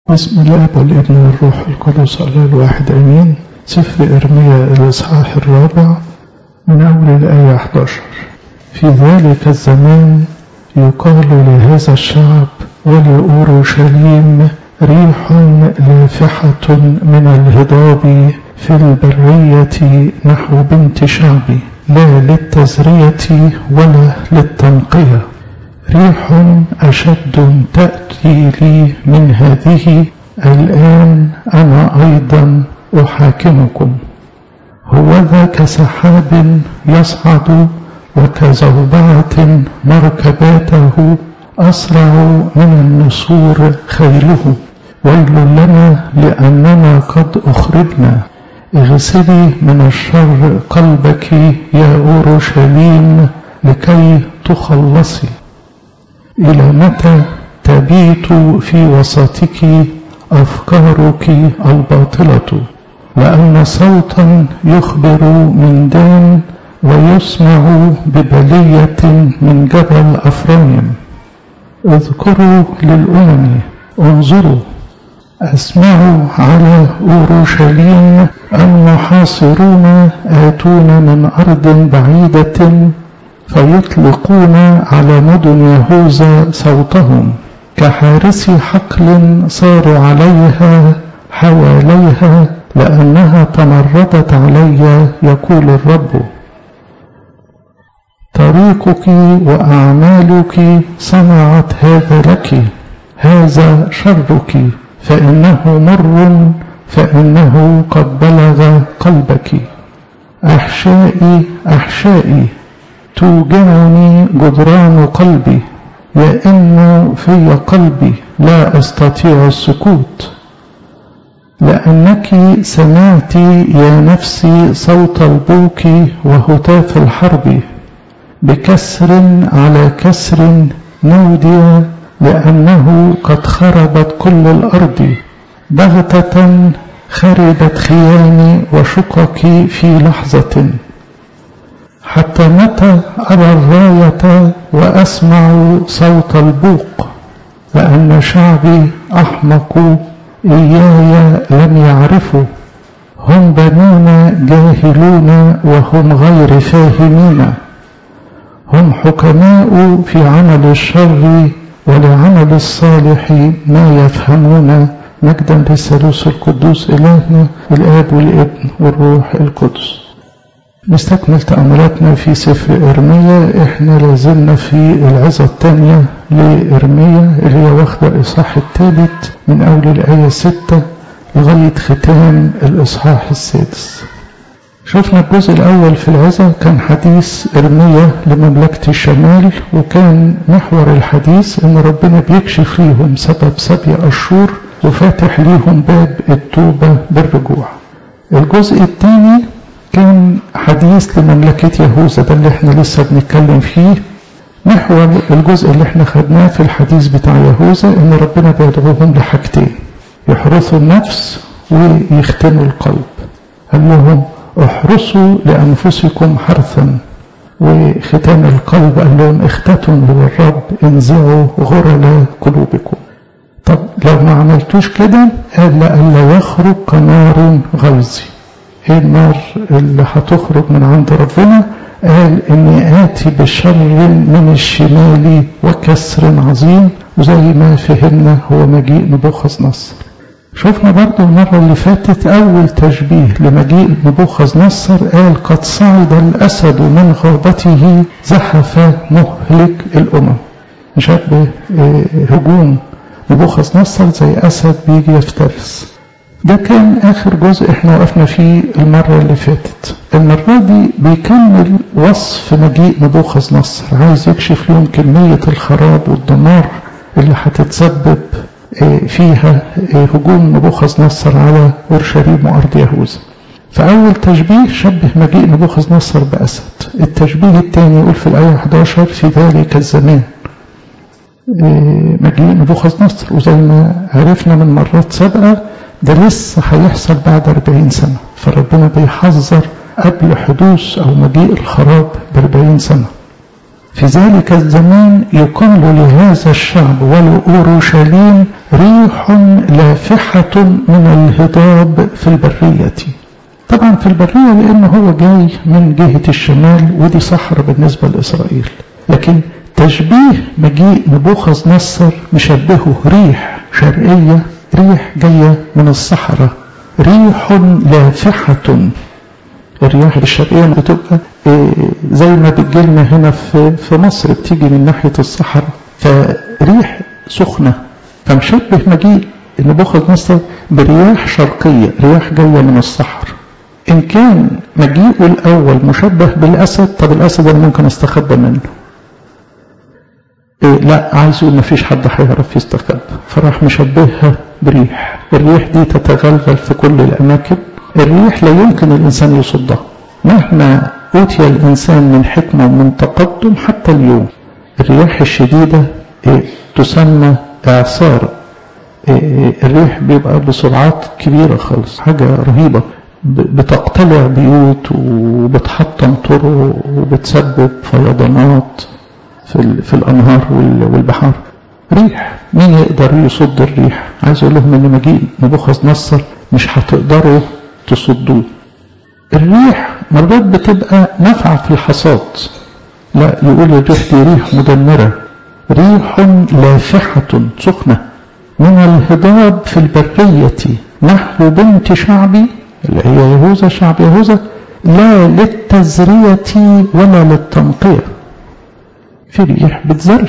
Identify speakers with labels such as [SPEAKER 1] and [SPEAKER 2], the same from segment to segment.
[SPEAKER 1] بسم الاب والابن والروح القدس الله الواحد امين سفر ارميا الاصحاح الرابع من اول الايه 11 في ذلك الزمان يقال لهذا الشعب ولأورشليم ريح لافحة من الهضاب في البرية نحو بنت شعبي لا للتزرية ولا للتنقية ريح أشد تأتي لي من هذه الآن أنا أيضا أحاكمكم هوذا كسحاب يصعد وكزوبعة مركباته أسرع من النسور خيله ويل لنا لأننا قد أخرجنا اغسلي من الشر قلبك يا أورشليم لكي تخلصي إلى متى تبيت في وسطك أفكارك الباطلة لأن صوتا يخبر من دان ويسمع ببلية من جبل أفرايم اذكروا للأمم انظروا أسمعوا على أورشليم المحاصرون آتون من أرض بعيدة فيطلقون على مدن يهوذا صوتهم كحارس حقل صاروا عليها حواليها لأنها تمردت علي يقول الرب طريقك وأعمالك صنعت هذا لك هذا شرك فإنه مر فإنه قد بلغ قلبك أحشائي أحشائي توجعني جدران قلبي يئن في قلبي لا أستطيع السكوت لأنك سمعت يا نفسي صوت البوك وهتاف الحرب بكسر على كسر نودي لأنه قد خربت كل الأرض بغتة خربت خيامي وشققي في لحظة حتى متى أرى الراية وأسمع صوت البوق لأن شعبي أحمق إياي لم يعرفوا هم بنون جاهلون وهم غير فاهمين هم حكماء في عمل الشر ولعمل الصالح ما يفهمون مجدا للثالوث القدوس إلهنا الآب والابن والروح القدس نستكمل تأملاتنا في سفر إرميا إحنا لازلنا في العظة الثانية لإرميا اللي هي واخدة الإصحاح الثالث من أول الآية ستة لغاية ختام الإصحاح السادس شفنا الجزء الأول في العظة كان حديث إرميا لمملكة الشمال وكان محور الحديث إن ربنا بيكشف ليهم سبب سبي أشور وفاتح ليهم باب التوبة بالرجوع الجزء الثاني كان حديث لمملكة يهوذا ده اللي احنا لسه بنتكلم فيه محور الجزء اللي احنا خدناه في الحديث بتاع يهوذا ان ربنا بيدعوهم لحاجتين يحرثوا النفس ويختنوا القلب قال لهم احرسوا لأنفسكم حرثا وختام القلب قال لهم اختتنوا للرب انزعوا غرل قلوبكم طب لو ما عملتوش كده قال لألا يخرج كنار غيظي ايه النار اللي هتخرج من عند ربنا قال اني اتي بشر من الشمال وكسر عظيم وزي ما فهمنا هو مجيء نبوخذ نصر شفنا برضو المرة اللي فاتت أول تشبيه لمجيء نبوخذ نصر قال قد صعد الأسد من غابته زحف مهلك الأمم شبه هجوم نبوخذ نصر زي أسد بيجي يفترس ده كان آخر جزء احنا وقفنا فيه المرة اللي فاتت المرة دي بيكمل وصف مجيء نبوخذ نصر عايز يكشف لهم كمية الخراب والدمار اللي هتتسبب فيها هجوم نبوخذ نصر على اورشليم وارض يهوذا فاول تشبيه شبه مجيء نبوخذ نصر باسد التشبيه الثاني يقول في الايه 11 في ذلك الزمان مجيء نبوخذ نصر وزي ما عرفنا من مرات سابقه ده لسه هيحصل بعد 40 سنه فربنا بيحذر قبل حدوث او مجيء الخراب ب 40 سنه في ذلك الزمان يقال لهذا الشعب ولأورشليم ريح لافحة من الهضاب في البرية طبعا في البرية لأنه هو جاي من جهة الشمال ودي صحراء بالنسبة لإسرائيل لكن تشبيه مجيء نبوخذ نصر مشبهه ريح شرقية ريح جاية من الصحراء ريح لافحة الرياح الشرقية بتبقى زي ما بتجيلنا هنا في في مصر بتيجي من ناحية الصحراء فريح سخنة فمشبه مجيء نبوخذ نصر برياح شرقية رياح جاية من الصحراء إن كان مجيئه الأول مشبه بالأسد طب الأسد أنا ممكن أستخبى منه إيه لا عايز يقول مفيش حد هيعرف يستخبى فراح مشبهها بريح الريح دي تتغلغل في كل الأماكن الريح لا يمكن الإنسان يصدها مهما أوتي الإنسان من حكمة ومن تقدم حتى اليوم الرياح الشديدة إيه تسمى إعصار إيه الريح بيبقى بسرعات كبيرة خالص حاجة رهيبة بتقتلع بيوت وبتحطم طرق وبتسبب فيضانات في, في الأنهار والبحار ريح مين يقدر يصد الريح عايز اقول لهم ان مجيء نبوخذ نصر مش هتقدروا تصدوه الريح مرات بتبقى نافعة في الحصاد لا يقول الريح دي ريح مدمرة ريح لافحة سخنة من الهضاب في البرية نحو بنت شعبي اللي هي يهوذا شعب يهوذا لا للتزرية ولا للتنقية في ريح بتزري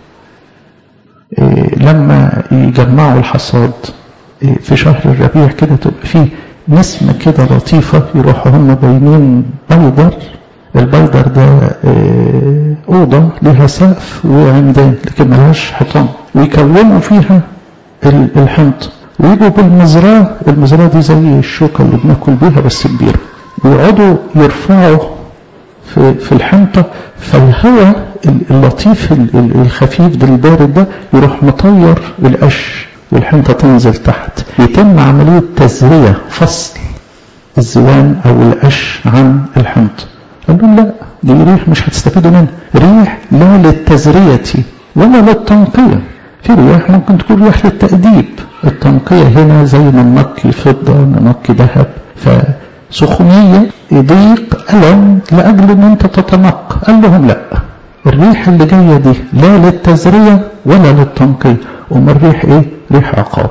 [SPEAKER 1] إيه لما يجمعوا الحصاد إيه في شهر الربيع كده تبقى فيه نسمة كده لطيفة يروحوا هم باينين بيدر البيدر ده إيه أوضة لها سقف وعمدان لكن ملهاش حيطان ويكونوا فيها الحنطة ويجوا بالمزرعة المزرعة دي زي الشوكة اللي بناكل بيها بس كبيرة ويقعدوا يرفعوا في, في الحنطة فالهواء اللطيف الخفيف ده البارد ده يروح مطير القش والحنطة تنزل تحت يتم عملية تزرية فصل الزوان أو القش عن الحنطة قال لهم لا دي ريح مش هتستفيدوا منها ريح لا للتزرية ولا للتنقية في رياح ممكن تكون رياح للتأديب التنقية هنا زي ما ننقي فضة ننقي ذهب فسخونية ضيق ألم لأجل أن أنت تتنقى قال لهم لا الريح اللي جاية دي لا للتزرية ولا للتنقية أم الريح إيه؟ ريح عقاب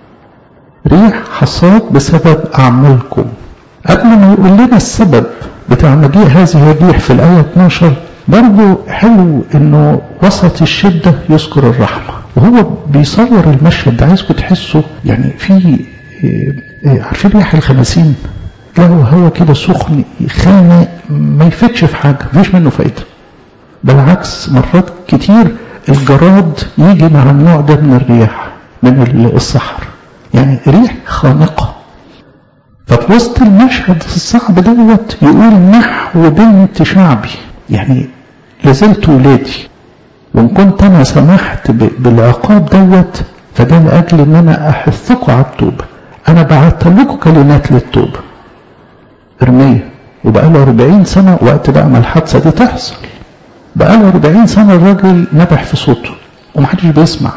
[SPEAKER 1] ريح حصاد بسبب أعمالكم قبل ما يقول لنا السبب بتاع مجيء هذه الريح في الآية 12 برضه حلو انه وسط الشدة يذكر الرحمة وهو بيصور المشهد ده عايزكم تحسوا يعني في عارفين ريح الخمسين له هوا كده سخن خانق ما يفيدش في حاجة مفيش منه فايدة بالعكس مرات كتير الجراد يجي مع النوع ده من الرياح من الصحر يعني ريح خانقة ففي وسط المشهد الصعب دوت يقول نحو بنت شعبي يعني لازلت ولادي وان كنت انا سمحت بالعقاب دوت فده لاجل ان انا احثكم على التوبه انا بعت لكم كلمات للتوبه ارميه وبقى له 40 سنه وقت بقى ما الحادثه دي تحصل بقى له 40 سنه الراجل نبح في صوته ومحدش بيسمع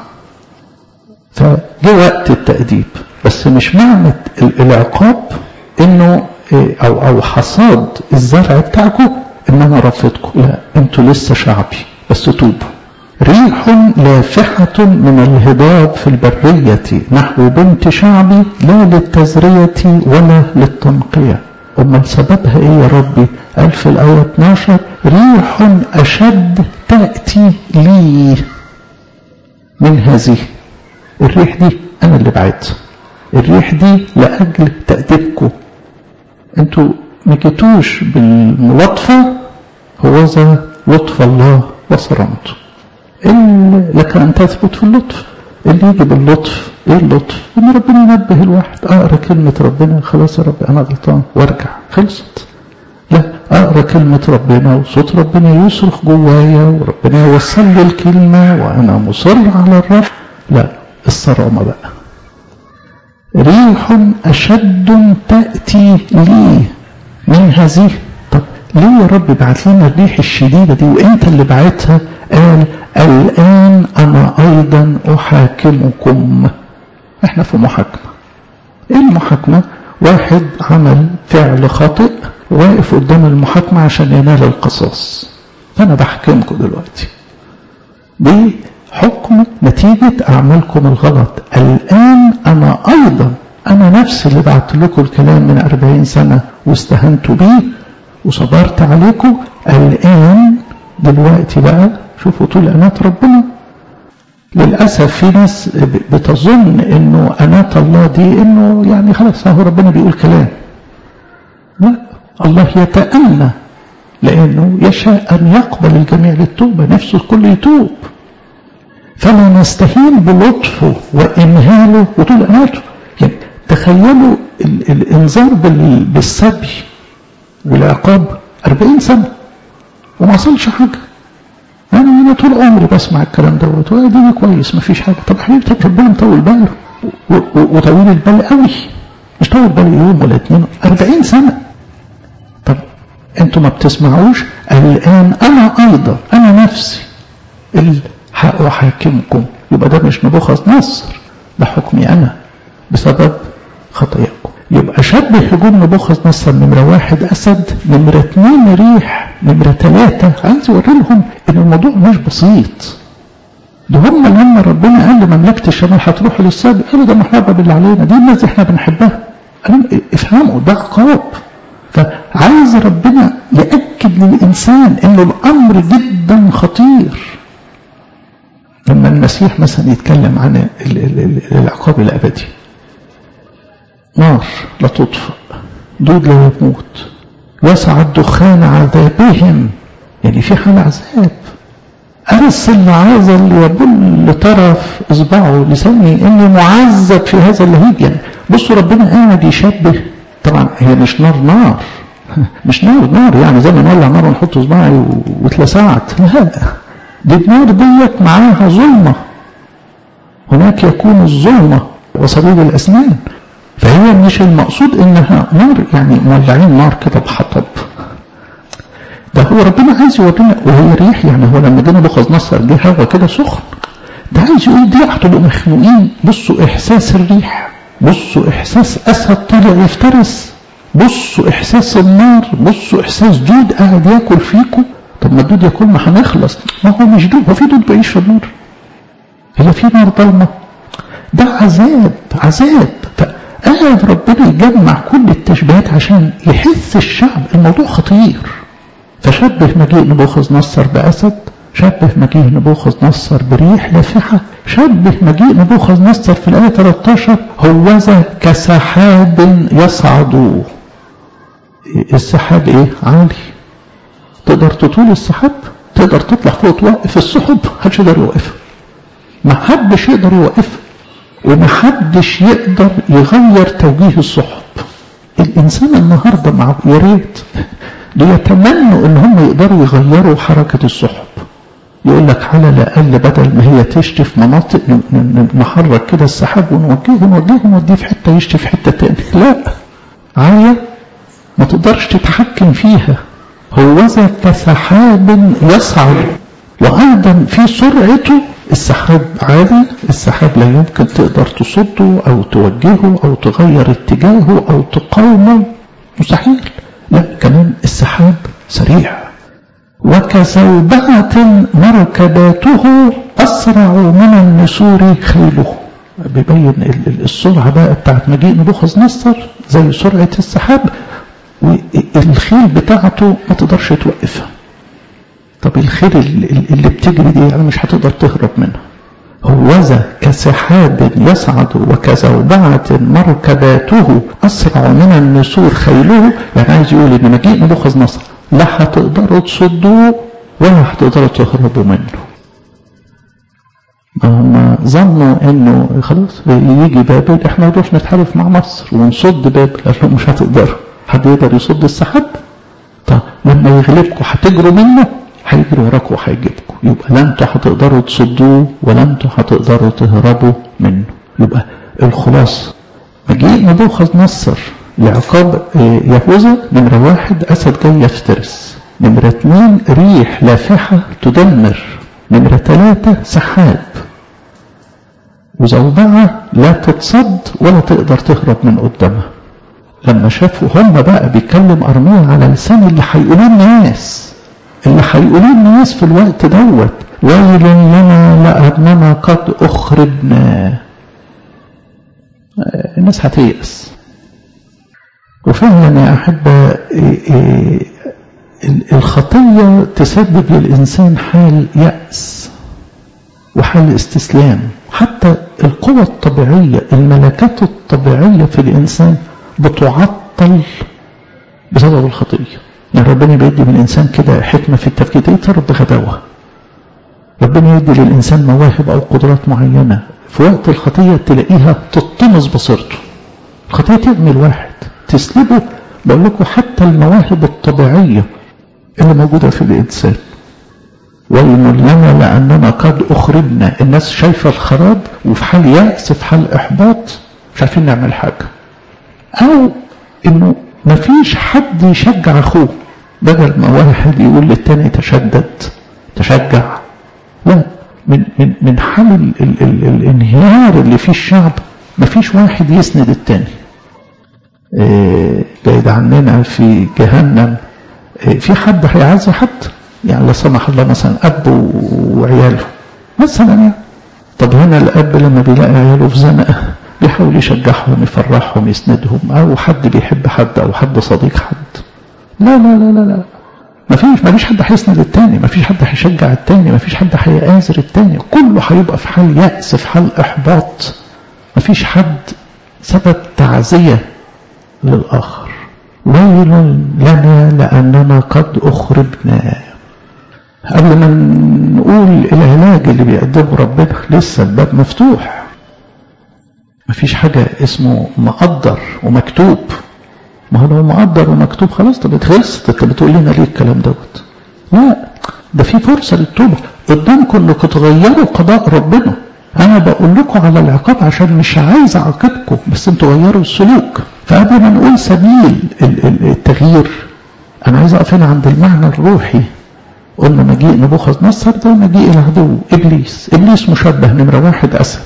[SPEAKER 1] فجه وقت التأديب بس مش معنى العقاب انه او او حصاد الزرع بتاعكم ان انا رفضكم لا انتوا لسه شعبي بس توبوا ريح لافحة من الهضاب في البرية نحو بنت شعبي لا للتزرية ولا للتنقية أمال سببها إيه يا ربي قال في الآية 12 ريح أشد تأتي لي من هذه الريح دي أنا اللي بعتها الريح دي لأجل تأديبكم انتوا ما جيتوش بالملاطفة هو ذا لطف الله وصرامته لك أن تثبت في اللطف اللي يجي باللطف ايه اللطف ان ربنا ينبه الواحد اقرا كلمة ربنا خلاص يا رب انا غلطان وارجع خلصت لا اقرا كلمة ربنا وصوت ربنا يصرخ جوايا وربنا يوصل لي الكلمة وانا مصر على الرب لا الصرامة بقى ريح أشد تأتي لي من هذه طب ليه يا رب بعت لنا الريح الشديدة دي وانت اللي بعتها قال الآن أنا أيضا أحاكمكم احنا في محاكمة ايه المحاكمة واحد عمل فعل خاطئ واقف قدام المحاكمة عشان ينال القصاص فأنا بحكمكم دلوقتي دي حكم نتيجة أعمالكم الغلط الآن أنا أيضا أنا نفسي اللي بعت لكم الكلام من أربعين سنة واستهنتوا بيه وصبرت عليكم الآن دلوقتي بقى شوفوا طول أنات ربنا للأسف في ناس بتظن أنه أنات الله دي أنه يعني خلاص هو ربنا بيقول كلام لا الله يتأنى لأنه يشاء أن يقبل الجميع للتوبة نفسه الكل يتوب فلا نستهين بلطفه وإمهاله وطول أناته يعني تخيلوا ال الإنذار بالسبي والعقاب أربعين سنة وما حصلش حاجة أنا أنا طول عمري بسمع الكلام دوت وأديني كويس ما فيش حاجة طب حبيبي طب ربنا مطول باله وطويل البال قوي مش طول بال يوم ولا اتنين أربعين سنة طب أنتوا ما بتسمعوش الآن أنا أيضا أنا نفسي الحق أحاكمكم يبقى ده مش نبوخذ نصر ده حكمي أنا بسبب خطاياكم يبقى شبه هجوم نبوخذ نصر نمرة واحد أسد نمرة اتنين ريح نمرة ثلاثة عايز أوري لهم إن الموضوع مش بسيط ده هم لما ربنا قال لمملكة الشمال هتروحوا للسابق قالوا ده محبة باللي علينا دي الناس احنا بنحبها قالوا افهموا ده عقاب فعايز ربنا يأكد للإنسان إنه الأمر جدا خطير لما المسيح مثلا يتكلم عن العقاب الأبدي نار لا تطفأ دود لا يموت وسع الدخان عذابهم يعني في حال عذاب أرسل عازل يبل طرف إصبعه لساني إني معذب في هذا اللهيب يعني بصوا ربنا قاعد يشبه طبعا هي مش نار نار مش نار نار يعني زي ما نولع نار ونحط صباعي واتلسعت لا دي النار ديت معاها ظلمة هناك يكون الظلمة وصديد الأسنان فهي مش المقصود انها نار يعني مولعين نار كده بحطب ده هو ربنا عايز يورينا وهي ريح يعني هو لما جينا بخذ نصر جه هوا كده سخن ده عايز يقول دي هتبقوا مخنوقين بصوا احساس الريح بصوا احساس اسد طالع يفترس بصوا احساس النار بصوا احساس دود قاعد ياكل فيكم طب ما الدود ياكل ما هنخلص ما هو مش دود هو في دود بيعيش في النار هي في نار ضلمه ده عذاب عذاب قاعد ربنا يجمع كل التشبيهات عشان يحس الشعب الموضوع خطير فشبه مجيء نبوخذ نصر بأسد شبه مجيء نبوخذ نصر بريح لافحة شبه مجيء نبوخذ نصر في الآية 13 هوذا كسحاب يصعد السحاب ايه عالي تقدر تطول السحاب تقدر تطلع فوق توقف السحب محدش يقدر يوقفها ما حدش يقدر يوقفها ومحدش يقدر يغير توجيه السحب الانسان النهارده مع يا ريت بيتمنوا ان هم يقدروا يغيروا حركه السحب يقول لك على الاقل بدل ما هي تشتي في مناطق نحرك كده السحاب ونوجهه ونوجهه ونوديه في حته يشتي في حته تاني لا عاليه ما تقدرش تتحكم فيها هوذا كسحاب يصعد وايضا في سرعته السحاب عالي السحاب لا يمكن تقدر تصده او توجهه او تغير اتجاهه او تقاومه مستحيل لا كمان السحاب سريع وكزوبعة مركباته أسرع من النسور خيله بيبين السرعة بقى بتاعت مجيء نبوخذ نصر زي سرعة السحاب والخيل بتاعته ما تقدرش توقفها طب الخير اللي بتجري دي يعني مش هتقدر تهرب منها هوذا كسحاب يصعد وكزوبعة مركباته أسرع من النسور خيله يعني عايز يقول إن مجيء نبوخذ نصر لا هتقدروا تصدوه ولا هتقدروا تهربوا منه هم ظنوا انه خلاص يجي بابل احنا نروح نتحالف مع مصر ونصد بابل قال لهم مش هتقدروا حد يقدر يصد السحاب طب لما يغلبكم هتجروا منه هيجري وراكم وهيجيبكم يبقى لا انتوا هتقدروا تصدوه ولا انتوا هتقدروا تهربوا منه يبقى الخلاصة مجيء نبوخذ نصر لعقاب يهوذا نمرة واحد أسد جاي يفترس نمرة اتنين ريح لافحة تدمر نمرة ثلاثة سحاب وزوبعة لا تتصد ولا تقدر تهرب من قدامها لما شافوا هم بقى بيتكلم أرميا على لسان اللي هيقولوه الناس اللي هيقولوه الناس في الوقت دوت ويل لنا لأننا قد أخرجنا الناس هتيأس وفعلا يا أحبة الخطية تسبب للإنسان حال يأس وحال استسلام حتى القوى الطبيعية الملكات الطبيعية في الإنسان بتعطل بسبب الخطية يعني ربنا بيدي من الإنسان كده حكمة في التفكير يتصرف بغباوة ربنا يدي للإنسان مواهب أو قدرات معينة في وقت الخطية تلاقيها تطمس بصيرته الخطية تعمل واحد تسلبه بقول لكم حتى المواهب الطبيعية اللي موجودة في الإنسان ويل لنا لأننا قد أخرجنا الناس شايفة الخراب وفي حال يأس في حال إحباط مش عارفين نعمل حاجة أو إنه مفيش حد يشجع أخوه بدل ما واحد يقول للتاني تشدد تشجع لا من من من حال ال ال ال الانهيار اللي فيه الشعب مفيش واحد يسند التاني بعيد إيه عننا في جهنم إيه في حد هيعزي حد يعني لا سمح الله مثلا اب وعياله مثلا يعني طب هنا الاب لما بيلاقي عياله في زنقه بيحاول يشجعهم يفرحهم يسندهم او حد بيحب حد او حد صديق حد لا لا لا لا لا ما فيش ما فيش حد هيسند التاني ما فيش حد هيشجع التاني ما فيش حد هيآزر التاني كله هيبقى في حال يأس في حال إحباط ما فيش حد سبب تعزية للآخر ويل لنا لأننا قد أخرجنا قبل ما نقول العلاج اللي بيقدمه ربنا لسه الباب مفتوح مفيش حاجة اسمه مقدر ومكتوب ما هو لو مقدر ومكتوب خلاص طب خلصت انت بتقول لنا ليه الكلام دوت لا ده في فرصة للتوبة قدامكم انكم تغيروا قضاء ربنا انا بقول لكم على العقاب عشان مش عايز اعاقبكم بس انتوا غيروا السلوك فقبل ما نقول سبيل التغيير انا عايز اقف هنا عند المعنى الروحي قلنا مجيء نبوخذ نصر ده مجيء العدو ابليس ابليس مشبه نمرة واحد اسد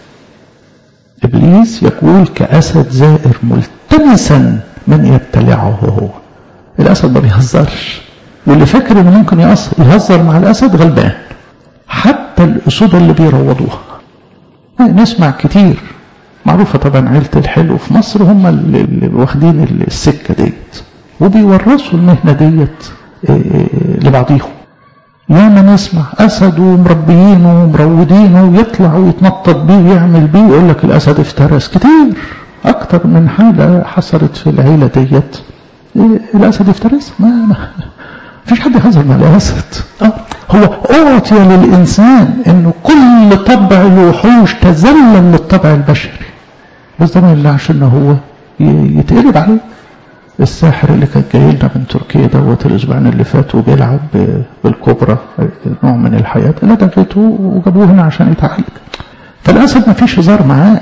[SPEAKER 1] ابليس يقول كاسد زائر ملتمسا من يبتلعه هو الاسد ما بيهزرش واللي فاكر انه ممكن يهزر مع الاسد غلبان حتى الاسود اللي بيروضوها نسمع كتير معروفه طبعا عيله الحلو في مصر هم اللي واخدين السكه ديت وبيورثوا المهنه ديت لبعضيهم ياما نسمع اسد ومربيينه ومروضينه ويطلع ويتنطط بيه ويعمل بيه ويقول لك الاسد افترس كتير اكتر من حاله حصلت في العيله ديت الاسد افترس ما, ما فيش حد يهزر مع الاسد آه. هو اعطي للانسان انه كل طبع الوحوش تذلل للطبع البشري بس ده ما يمنعش ان هو يتقلب عليه الساحر اللي كان جاي لنا من تركيا دوت الاسبوعين اللي فاتوا بيلعب بالكبرى نوع من الحياه لدغته وجابوه هنا عشان يتعالج فالاسد ما فيش هزار معاه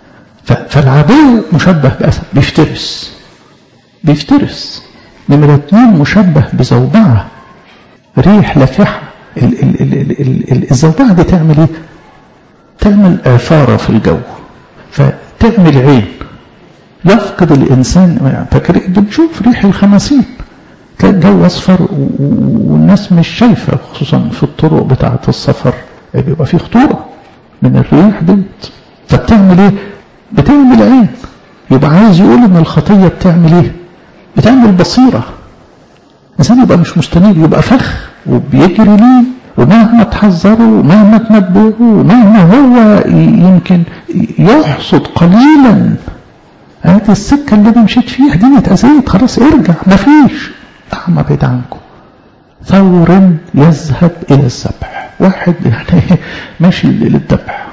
[SPEAKER 1] فالعدو مشبه باسد بيفترس بيفترس نمرة اتنين مشبه بزوبعة ريح لافحة الزوبعة دي تعمل ايه؟ تعمل آثارة في الجو فتعمل عين يفقد الإنسان فاكر بنشوف ريح الخماسين تلاقي الجو أصفر والناس مش شايفة خصوصا في الطرق بتاعة السفر بيبقى فيه خطورة من الريح ديت فبتعمل ايه؟ بتعمل عين يبقى عايز يقول ان الخطية بتعمل ايه؟ بتعمل بصيرة الإنسان يبقى مش مستنير يبقى فخ وبيجري ليه ومهما تحذره ومهما تنبهه ومهما هو يمكن يحصد قليلا هذه السكة اللي أنا مشيت فيها دي اتأذيت خلاص ارجع مفيش أعمى بعيد عنكم ثور يذهب إلى الذبح واحد يعني ماشي للذبح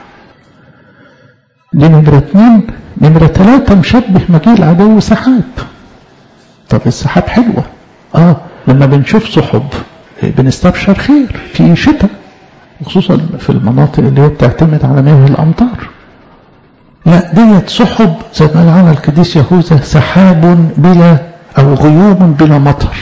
[SPEAKER 1] دي نمرة اتنين نمرة ثلاثة مشبه مجيء العدو سحاب طب السحاب حلوة اه لما بنشوف سحب بنستبشر خير في شتاء خصوصا في المناطق اللي هي بتعتمد على مياه الامطار لا ديت سحب زي ما قال عنها القديس يهوذا سحاب بلا أو غيوم بلا مطر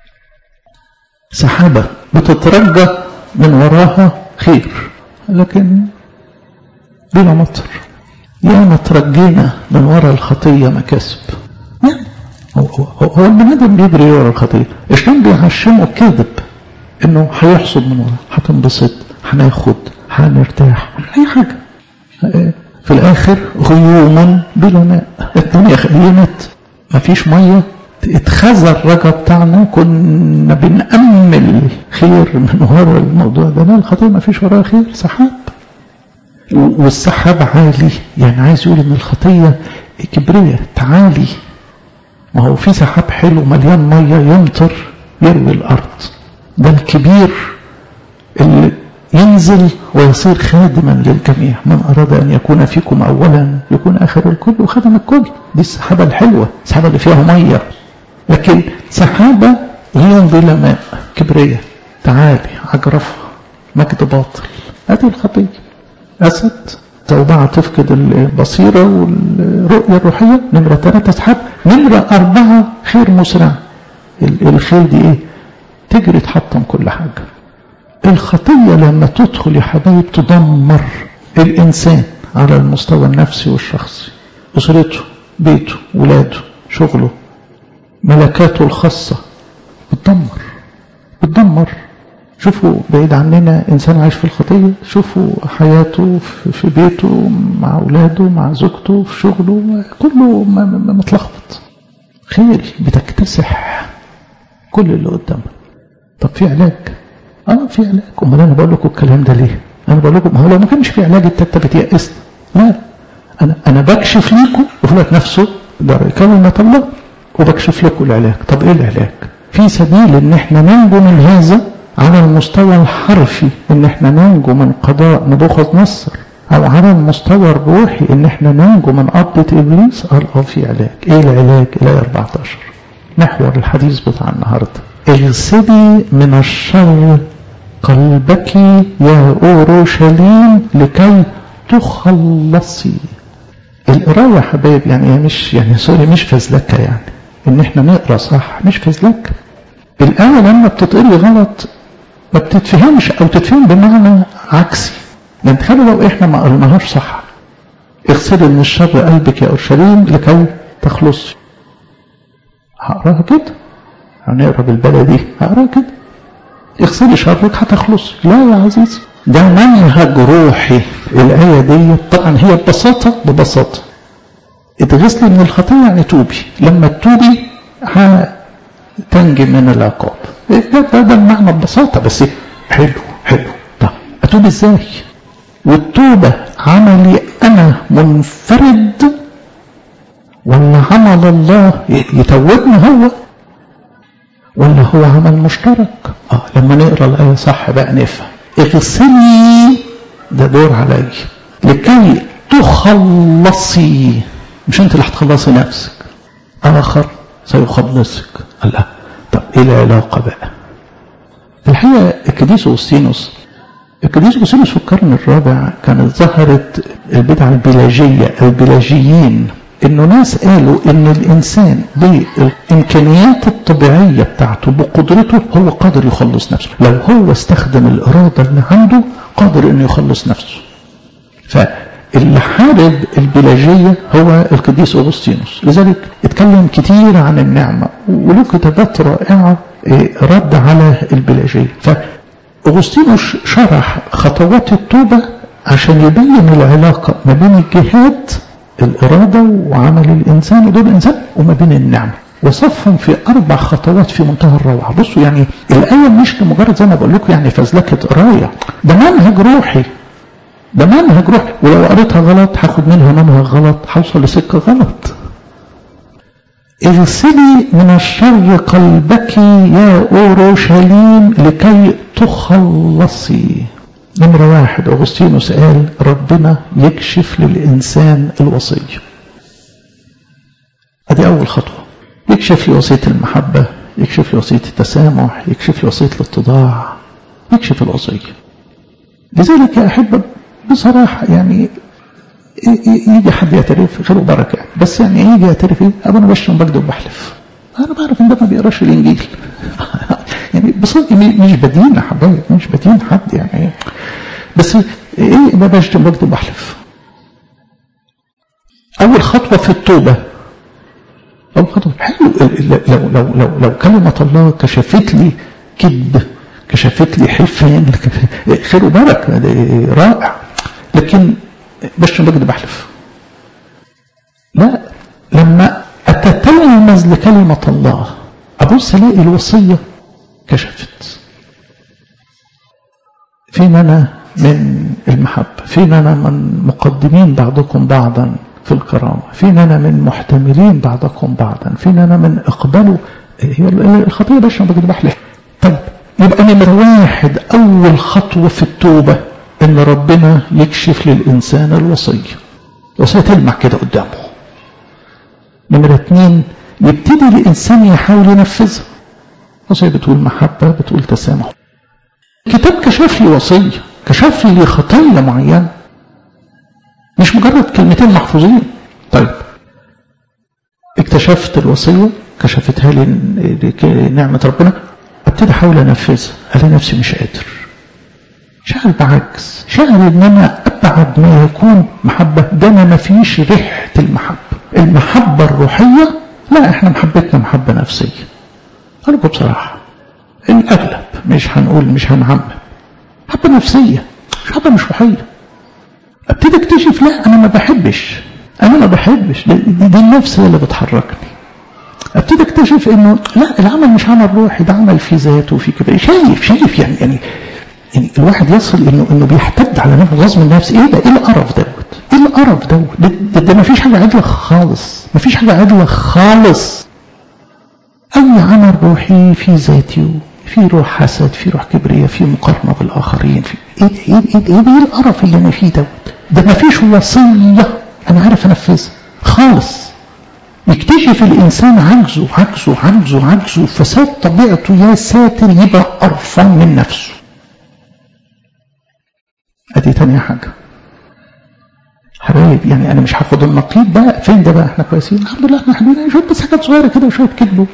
[SPEAKER 1] سحابة بتترجى من وراها خير لكن بلا مطر ياما ترجينا من وراء الخطية مكاسب هو, هو, هو البني ادم بيجري ورا الخطية الشيطان بيعشمه كذب انه هيحصد من ورا هتنبسط هناخد هنرتاح اي حاجة في الاخر غيوم بلا ماء الدنيا خيمت مفيش ميه اتخذ الرجا بتاعنا كنا بنأمل خير من ورا الموضوع ده لا الخطية ما فيش وراها خير سحاب والسحاب عالي يعني عايز يقول ان الخطية كبرية تعالي ما هو في سحاب حلو مليان مية يمطر يروي الأرض ده الكبير اللي ينزل ويصير خادما للجميع من أراد أن يكون فيكم أولا يكون آخر الكل وخدم الكل دي السحابة الحلوة السحابة اللي فيها مية لكن سحابة غيوم بلا ماء كبرية تعالي عجرفة مجد باطل هذه الخطية أسد توبعة تفقد البصيرة والرؤية الروحية نمرة ثلاثة سحاب نمرة أربعة خير مسرع الخير دي إيه تجري تحطم كل حاجة الخطية لما تدخل يا حبايب تدمر الإنسان على المستوى النفسي والشخصي أسرته بيته ولاده شغله ملكاته الخاصة بتدمر بتدمر شوفوا بعيد عننا إنسان عايش في الخطية شوفوا حياته في بيته مع أولاده مع زوجته في شغله كله متلخبط خير بتكتسح كل اللي قدامه طب في علاج اه في علاج امال انا بقول لكم الكلام ده ليه انا بقول لكم هو لو ما كانش في علاج انت بتيأسنا لا انا انا بكشف ليكم وفي الوقت نفسه ده كلمة الله وبكشف لكم العلاج طب ايه العلاج في سبيل ان احنا ننجو من هذا على المستوى الحرفي ان احنا ننجو من قضاء نبوخذ نصر او على المستوى الروحي ان احنا ننجو من قبضة ابليس قال اه في علاج ايه العلاج الايه 14 محور الحديث بتاع النهارده اغسلي من الشر قلبك يا اورشليم لكي تخلصي القرايه يا حبايب يعني مش يعني سوري مش فزلكه يعني ان احنا نقرا صح مش فزلكه الايه لما بتتقري غلط ما بتتفهمش او تتفهم بمعنى عكسي يعني تخيلوا لو احنا ما قريناهاش صح اغسلي من الشر قلبك يا اورشليم لكي تخلصي هقراها كده هنقرا بالبلدي هقراها كده اغسلي شرك هتخلصي لا يا عزيزي ده منهج روحي الآية دي طبعا هي ببساطة ببساطة اتغسلي من الخطية يعني توبي لما تتوبي هتنجي من العقاب ده, ده, ده المعنى ببساطة بس حلو حلو طب أتوب ازاي والتوبة عملي أنا منفرد ولا عمل الله يتوبني هو ولا هو عمل مشترك اه لما نقرا الايه صح بقى نفهم اغسلي ده دور علي لكي تخلصي مش انت اللي هتخلصي نفسك اخر سيخلصك الله طب ايه العلاقه بقى الحقيقه القديس اغسطينوس القديس اغسطينوس في القرن الرابع كانت ظهرت البدعه البيلاجيه البيلاجيين انه ناس قالوا ان الانسان بالامكانيات الطبيعيه بتاعته بقدرته هو قادر يخلص نفسه لو هو استخدم الاراده اللي عنده قادر انه يخلص نفسه فاللي حارب البيلاجيه هو القديس اغسطينوس لذلك اتكلم كتير عن النعمه وله كتابات رائعه رد على البيلاجيه فاغسطينوس شرح خطوات التوبه عشان يبين العلاقه ما بين الجهاد الإرادة وعمل الإنسان ودور الإنسان وما بين النعمة وصفهم في أربع خطوات في منتهى الروعة بصوا يعني الآية مش لمجرد زي ما بقول لكم يعني فزلكة قراية ده منهج روحي ده منهج روحي ولو قريتها غلط هاخد منها منهج غلط هوصل لسكة غلط اغسلي من الشر قلبك يا أورشليم لكي تخلصي نمرة واحد أغسطينوس قال ربنا يكشف للإنسان الوصية هذه أول خطوة يكشف لي وصية المحبة يكشف لي وصية التسامح يكشف لي وصية الاتضاع يكشف الوصية لذلك يا أحبة بصراحة يعني يجي حد يعترف خير وبركه يعني. بس يعني يجي يعترف ايه ابونا بشتم بكذب وبحلف انا بعرف ان ده ما بيقراش الانجيل يعني بصدق مش بدين يا حبايبي مش بدين حد يعني بس ايه ما بشتم بكذب وبحلف اول خطوه في التوبه اول خطوه حلو لو لو لو لو كلمه الله كشفت لي كذب كشفت لي حلفان خير وبركه رائع لكن بشتم بكذب بحلف لا لما أتتلمذ لكلمة الله أبص ألاقي الوصية كشفت فين أنا من المحبة فين أنا من مقدمين بعضكم بعضا في الكرامة فين أنا من محتملين بعضكم بعضا فين أنا من إقباله هي الخطية باش ما بكذب بحلف طيب يبقى نمر واحد أول خطوة في التوبة إن ربنا يكشف للإنسان الوصية الوصية تلمع كده قدامه نمرة اتنين يبتدي الإنسان يحاول ينفذها وصية بتقول محبة بتقول تسامح الكتاب كشف لي وصية كشف لي خطية معينة مش مجرد كلمتين محفوظين طيب اكتشفت الوصية كشفتها لي نعمة ربنا ابتدي احاول انفذها الاقي نفسي مش قادر شعر بعجز شعر ان انا ابعد ما يكون محبة ده انا ما فيش ريحة المحبة المحبة الروحية لا احنا محبتنا محبة نفسية أقول لكم بصراحة الأغلب مش هنقول مش هنعمم محبة نفسية مش محبة مش روحية ابتدي اكتشف لا أنا ما بحبش أنا ما بحبش دي, دي النفس هي اللي بتحركني ابتدي اكتشف انه لا العمل مش عمل روحي ده عمل في ذاته وفي كده شايف شايف يعني يعني يعني الواحد يصل انه انه بيحتد على نفسه غصب النفس ايه ده ايه القرف دوت ايه القرف دوت ده, ده, ده ما فيش حاجه عدله خالص ما فيش حاجه عدله خالص اي عمل روحي في ذاتي في روح حسد في روح كبرياء في مقارنه بالاخرين في ايه ايه ايه, إيه, إيه القرف اللي انا فيه دوت ده ما فيش وصيه انا عارف انفذها خالص يكتشف الإنسان عجزه عجزه عجزه عجزه فساد طبيعته يا ساتر يبقى قرفان من نفسه ادي تانية حاجة حبايب يعني انا مش هاخد النقيض بقى فين ده بقى احنا كويسين الحمد لله احنا حلوين شويه بس حاجات صغيره كده وشويه كذب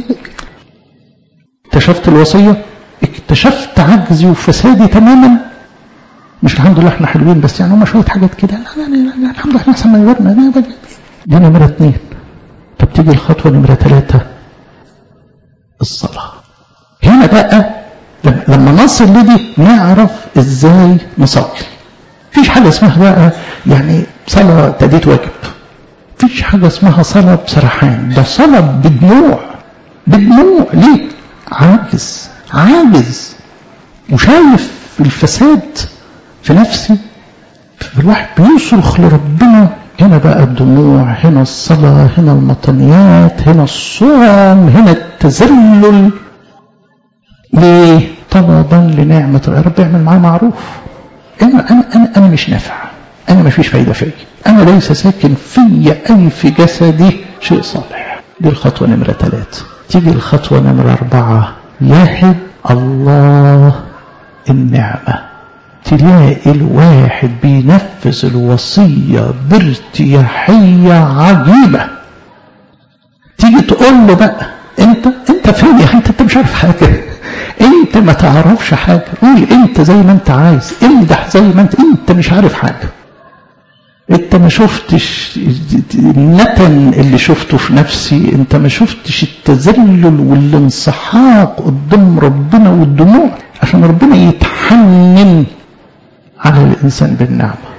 [SPEAKER 1] اكتشفت الوصيه اكتشفت عجزي وفسادي تماما مش الحمد لله احنا حلوين بس يعني هم شويه حاجات كده يعني الحمد لله احنا احسن من غيرنا دي نمره اثنين طب تيجي الخطوه نمره ثلاثه الصلاه هنا بقى لما نصل لدي نعرف ازاي نصلي فيش حاجة اسمها بقى يعني صلاة تأدية واجب فيش حاجة اسمها صلاة بسرحان ده صلاة بدموع بدموع ليه عاجز عاجز وشايف الفساد في نفسي الواحد بيصرخ لربنا هنا بقى الدموع هنا الصلاة هنا المطنيات هنا الصوم هنا التذلل ليه طلبا لنعمة يا رب اعمل معاه معروف أنا, أنا, أنا, أنا مش نافع أنا ما فيش فايدة فيا أنا ليس ساكن في أي في جسدي شيء صالح دي الخطوة نمرة ثلاثة تيجي الخطوة نمرة أربعة يهب الله النعمة تلاقي الواحد بينفذ الوصية بارتياحية عجيبة تيجي تقول له بقى انت انت فين يا انت انت مش عارف حاجه انت ما تعرفش حاجه قول انت زي ما انت عايز امدح زي ما انت انت مش عارف حاجه انت ما شفتش النتن اللي شفته في نفسي انت ما شفتش التذلل والانسحاق قدام ربنا والدموع عشان ربنا يتحنن على الانسان بالنعمه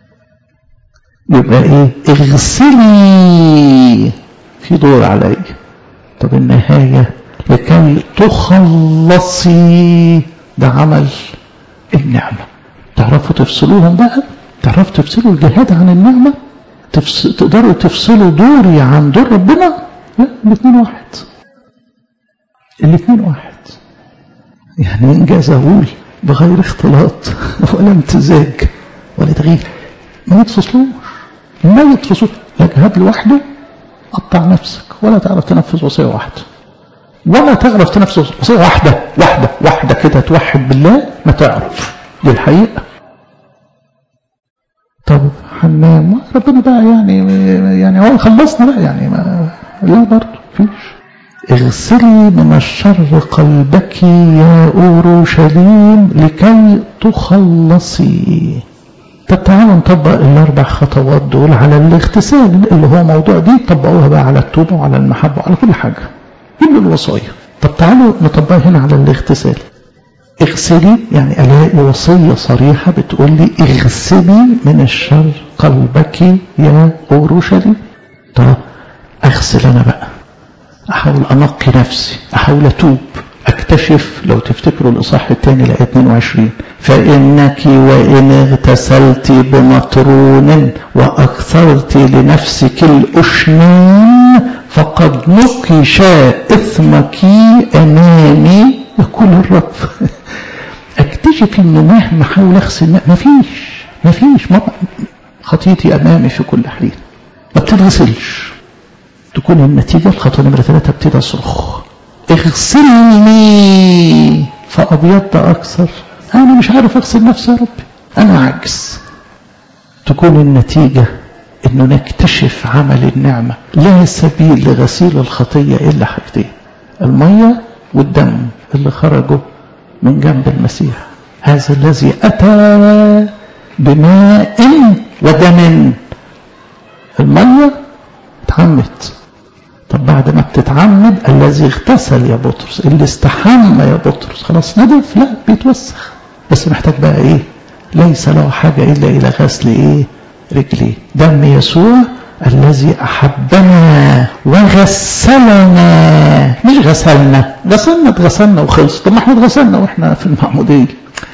[SPEAKER 1] يبقى ايه اغسلي في دور عليا طب النهايه لكي تخلصي ده عمل النعمة تعرفوا تفصلوهم بقى تعرفوا تفصلوا الجهاد عن النعمة تفص... تقدروا تفصلوا دوري عن دور ربنا لا الاثنين واحد الاثنين واحد يعني انجاز اقول بغير اختلاط ولا امتزاج ولا تغيير ما يتفصلوش ما يتفصلوش لا جهاد لوحده قطع نفسك ولا تعرف تنفذ وصيه واحده ولا تعرف تنفذ وصيه واحده واحده واحده كده توحد بالله ما تعرف دي الحقيقه طب وهننام ربنا بقى يعني يعني هو خلصنا بقى يعني ما لا برضه فيش اغسلي من الشر قلبك يا أورشليم لكي تخلصي طب تعالوا نطبق الأربع خطوات دول على الاغتسال اللي هو موضوع دي طبقوها بقى على التوبة وعلى المحبة وعلى كل حاجة كل الوصايا طب تعالوا نطبقها هنا على الاغتسال اغسلي يعني ألاقي وصية صريحة بتقول لي اغسلي من الشر قلبك يا أورشليم طب أغسل أنا بقى أحاول أنقي نفسي أحاول أتوب أكتشف لو تفتكروا الإصحاح الثاني لآية 22 فإنك وإن اغتسلت بمطرون وأكثرت لنفسك الأشنان فقد نقش إثمك أمامي يقول الرب اكتشف انه مهما احاول اغسل ما فيش ما فيش خطيتي امامي في كل حين ما بتتغسلش تكون النتيجه الخطوه نمره ثلاثه ابتدي اصرخ اغسلني فابيضت اكثر انا مش عارف اغسل نفسي يا ربي انا عاجز تكون النتيجه انه نكتشف عمل النعمه لا سبيل لغسيل الخطيه الا حاجتين الميه والدم اللي خرجوا من جنب المسيح هذا الذي أتى بماء ودم المية اتعمت طب بعد ما بتتعمد الذي اغتسل يا بطرس اللي استحمى يا بطرس خلاص ندف لا بيتوسخ بس محتاج بقى ايه ليس له حاجة إلا إلى غسل ايه رجليه دم يسوع الذي أحبنا وغسلنا مش غسلنا غسلنا اتغسلنا وخلص طب ما احنا اتغسلنا واحنا في المعمودية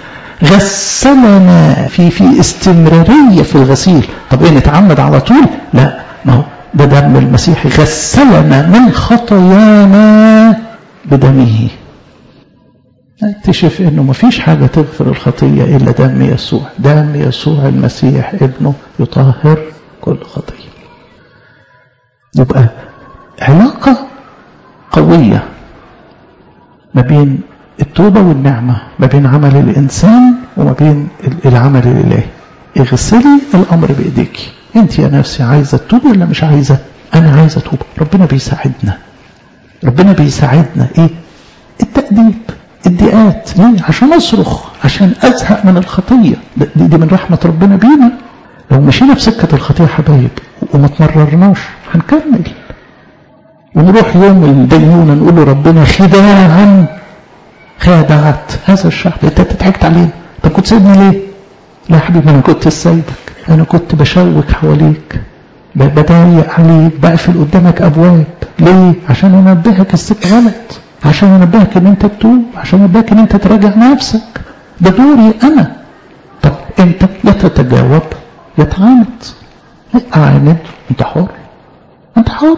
[SPEAKER 1] غسلنا في في استمرارية في الغسيل طب ايه نتعمد على طول لا ما هو ده دم المسيح غسلنا من خطايانا بدمه نكتشف انه ما فيش حاجة تغفر الخطية الا دم يسوع دم يسوع المسيح ابنه يطهر كل خطيه يبقى علاقة قوية ما بين التوبة والنعمة ما بين عمل الإنسان وما بين العمل الإلهي اغسلي الأمر بإيديك أنت يا نفسي عايزة تتوب ولا مش عايزة أنا عايزة أتوب ربنا بيساعدنا ربنا بيساعدنا إيه التأديب الضيقات ليه عشان أصرخ عشان أزهق من الخطية دي, دي من رحمة ربنا بينا لو مشينا في سكة الخطية حبايب وما تمررناش هنكمل ونروح يوم الدينونة نقول له ربنا خداعا خادعت هذا الشعب انت ضحكت علينا طب كنت سيبني ليه لا يا حبيبي انا كنت سايبك انا كنت بشوك حواليك بضايق عليك بقفل قدامك ابواب ليه عشان انبهك السكه غلط عشان انبهك ان انت تتوب عشان انبهك ان انت تراجع نفسك ده دوري انا طب انت يا تتجاوب يا تعاند اعاند انت حر انت حر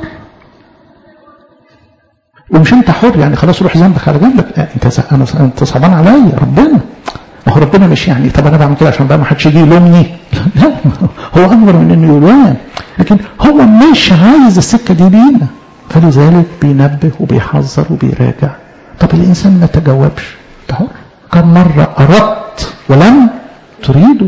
[SPEAKER 1] ومش انت حر يعني خلاص روح ذنبك على جنبك لا انت انا انت صعبان عليا ربنا ما هو ربنا مش يعني طب انا بعمل كده عشان بقى ما حدش يجي يلومني لا هو امر من انه يلوم لكن هو مش عايز السكه دي لينا فلذلك بينبه وبيحذر وبيراجع طب الانسان ما تجاوبش انت حر كم مره اردت ولم تريده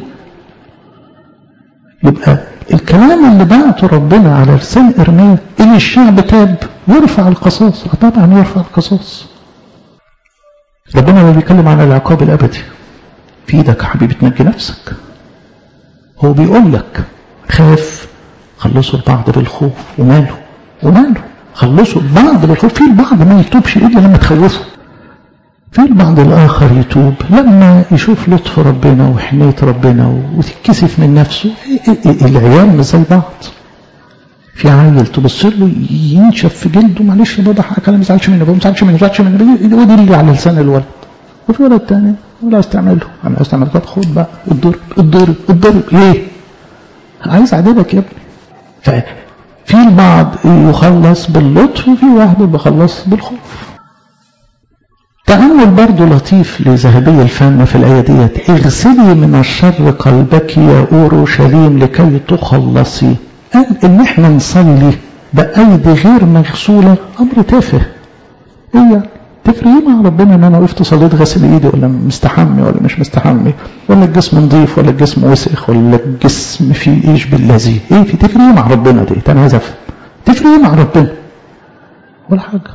[SPEAKER 1] يبقى الكلام اللي بعته ربنا على لسان ارميا ان الشعب تاب يرفع القصاص طبعا يرفع القصاص ربنا لما بيتكلم عن العقاب الابدي في ايدك يا حبيبي تنجي نفسك هو بيقول لك خاف خلصوا البعض بالخوف وماله وماله خلصوا البعض بالخوف في البعض ما يتوبش الا لما تخوفه في البعض الآخر يتوب لما يشوف لطف ربنا وحنية ربنا وتتكسف من نفسه العيال مش زي بعض في عيل تبص له ينشف في جلده معلش يا بابا حقك انا ما زعلش منه ما زعلش منه ما زعلش منه ودي اللي على لسان الولد وفي ولد تاني ولا عايز تعمله انا عايز تعمل كده خد بقى اتضرب اتضرب اتضرب ليه؟ عايز اعدلك يا ابني ففي البعض يخلص باللطف وفي واحد بيخلص بالخوف تأمل برضو لطيف لذهبي الفم في الآية ديت اغسلي من الشر قلبك يا أورشليم لكي تخلصي قال إن إحنا نصلي بأيدي غير مغسولة أمر تافه إيه تفرق ايه مع ربنا ان انا وقفت صليت غسل ايدي ولا مستحمي ولا مش مستحمي ولا الجسم نظيف ولا الجسم وسخ ولا الجسم فيه ايش بالذي ايه في تفرق ايه مع ربنا دي انا عايز افهم تفرق ايه مع ربنا ولا حاجه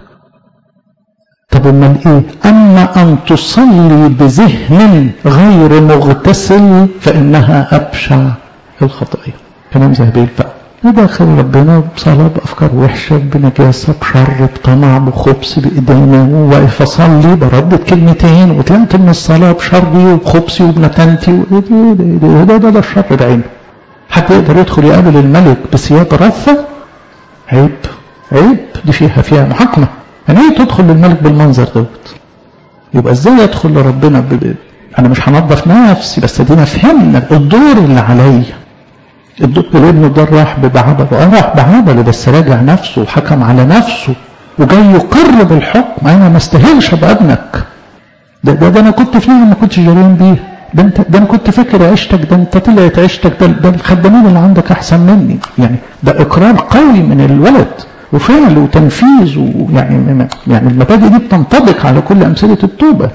[SPEAKER 1] طب امال ايه اما ان تصلي بذهن غير مغتسل فانها ابشع الخطايا كلام زي هابيل بقى ندخل ربنا بصلاة بأفكار وحشة بنجاسة بشر بطمع بخبث بإدانة وواقف أصلي بردد كلمتين وطلعت من الصلاة بشري وبخبثي وبنتنتي ده ده ده, ده, ده الشر بعينه حد يقدر يدخل يقابل الملك بثياب رثة عيب عيب دي فيها فيها محاكمة يعني ايه تدخل للملك بالمنظر دوت يبقى ازاي ادخل لربنا ب... انا مش هنظف نفسي بس ادينا فهمنا الدور اللي عليا الدكتور ابنه ده راح بعبله اه راح بعبله بس راجع نفسه وحكم على نفسه وجاي يقر بالحكم انا ما استاهلش ابقى ابنك ده, ده, ده انا كنت فيه ما كنتش جريان بيه ده انت ده انا كنت فاكر عيشتك ده انت طلعت عيشتك ده, ده الخدامين اللي عندك احسن مني يعني ده اقرار قوي من الولد وفعل وتنفيذ ويعني يعني المبادئ دي بتنطبق على كل امثله التوبه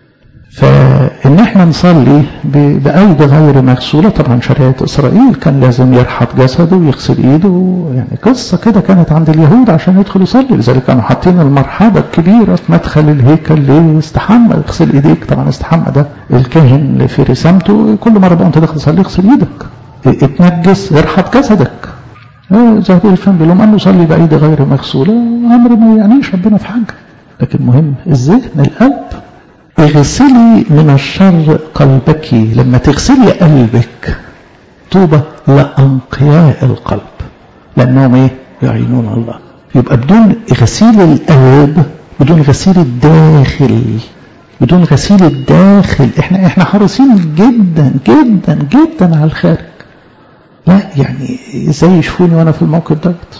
[SPEAKER 1] فإن احنا نصلي بأيدي غير مغسولة طبعا شريعة إسرائيل كان لازم يرحط جسده ويغسل إيده يعني قصة كده كانت عند اليهود عشان يدخل يصلي لذلك كانوا حاطين المرحبة الكبيرة في مدخل الهيكل ليستحمى يغسل إيديك طبعا استحمى ده الكاهن في رسامته كل مرة بقى أنت داخل تصلي اغسل إيدك اتنجس ارحط جسدك زي الفهم بيقول لهم أنه صلي بأيدي غير مغسولة أمر ما يعنيش ربنا في حاجة لكن مهم الذهن القلب اغسلي من الشر قلبك لما تغسلي قلبك طوبى لأنقياء القلب لأنهم ايه يعينون الله يبقى بدون غسيل القلب بدون غسيل الداخل بدون غسيل الداخل احنا احنا حريصين جدا جدا جدا على الخارج لا يعني ازاي يشوفوني وانا في الموقف دوت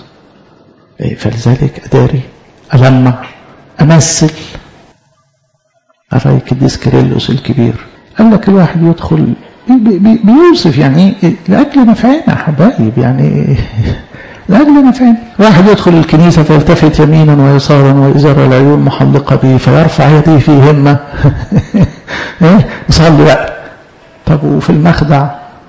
[SPEAKER 1] فلذلك اداري المع امثل الرأي القديس كيرلس الكبير قال لك الواحد يدخل بي بي بيوصف يعني لأجل نفعنا حبايب يعني لأجل نفعنا واحد يدخل الكنيسة فيلتفت يمينا ويسارا وإزار العيون محلقة به فيرفع يديه في همة ايه يصلي بقى طب وفي المخدع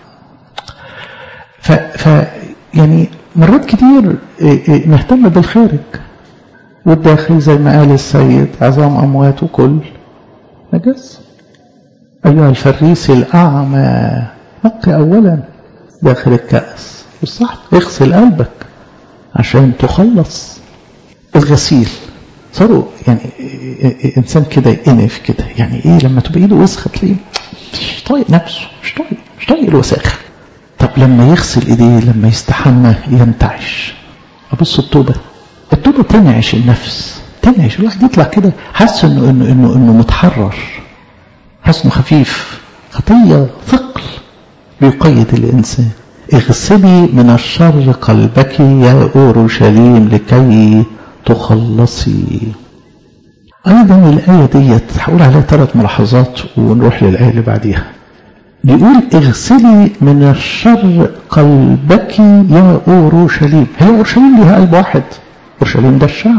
[SPEAKER 1] ف, ف يعني مرات كتير نهتم بالخارج والداخل زي ما قال السيد عظام أموات وكل نجس أيها الفريس الأعمى نقي أولا داخل الكأس والصح اغسل قلبك عشان تخلص الغسيل صاروا يعني إنسان كده ينف كده يعني إيه لما تبقى إيده وسخة تلاقيه مش طايق نفسه مش طايق مش طايق الوساخة طب لما يغسل إيديه لما يستحمى ينتعش أبص التوبة التوبة تنعش النفس تنعش الواحد يطلع كده حاسس انه انه انه انه متحرر حاسس انه خفيف خطيه ثقل بيقيد الانسان اغسلي من الشر قلبك يا اورشليم لكي تخلصي ايضا الايه ديت هقول عليها ثلاث ملاحظات ونروح للايه اللي بعديها بيقول اغسلي من الشر قلبك يا اورشليم هي اورشليم ليها قلب واحد اورشليم ده الشعب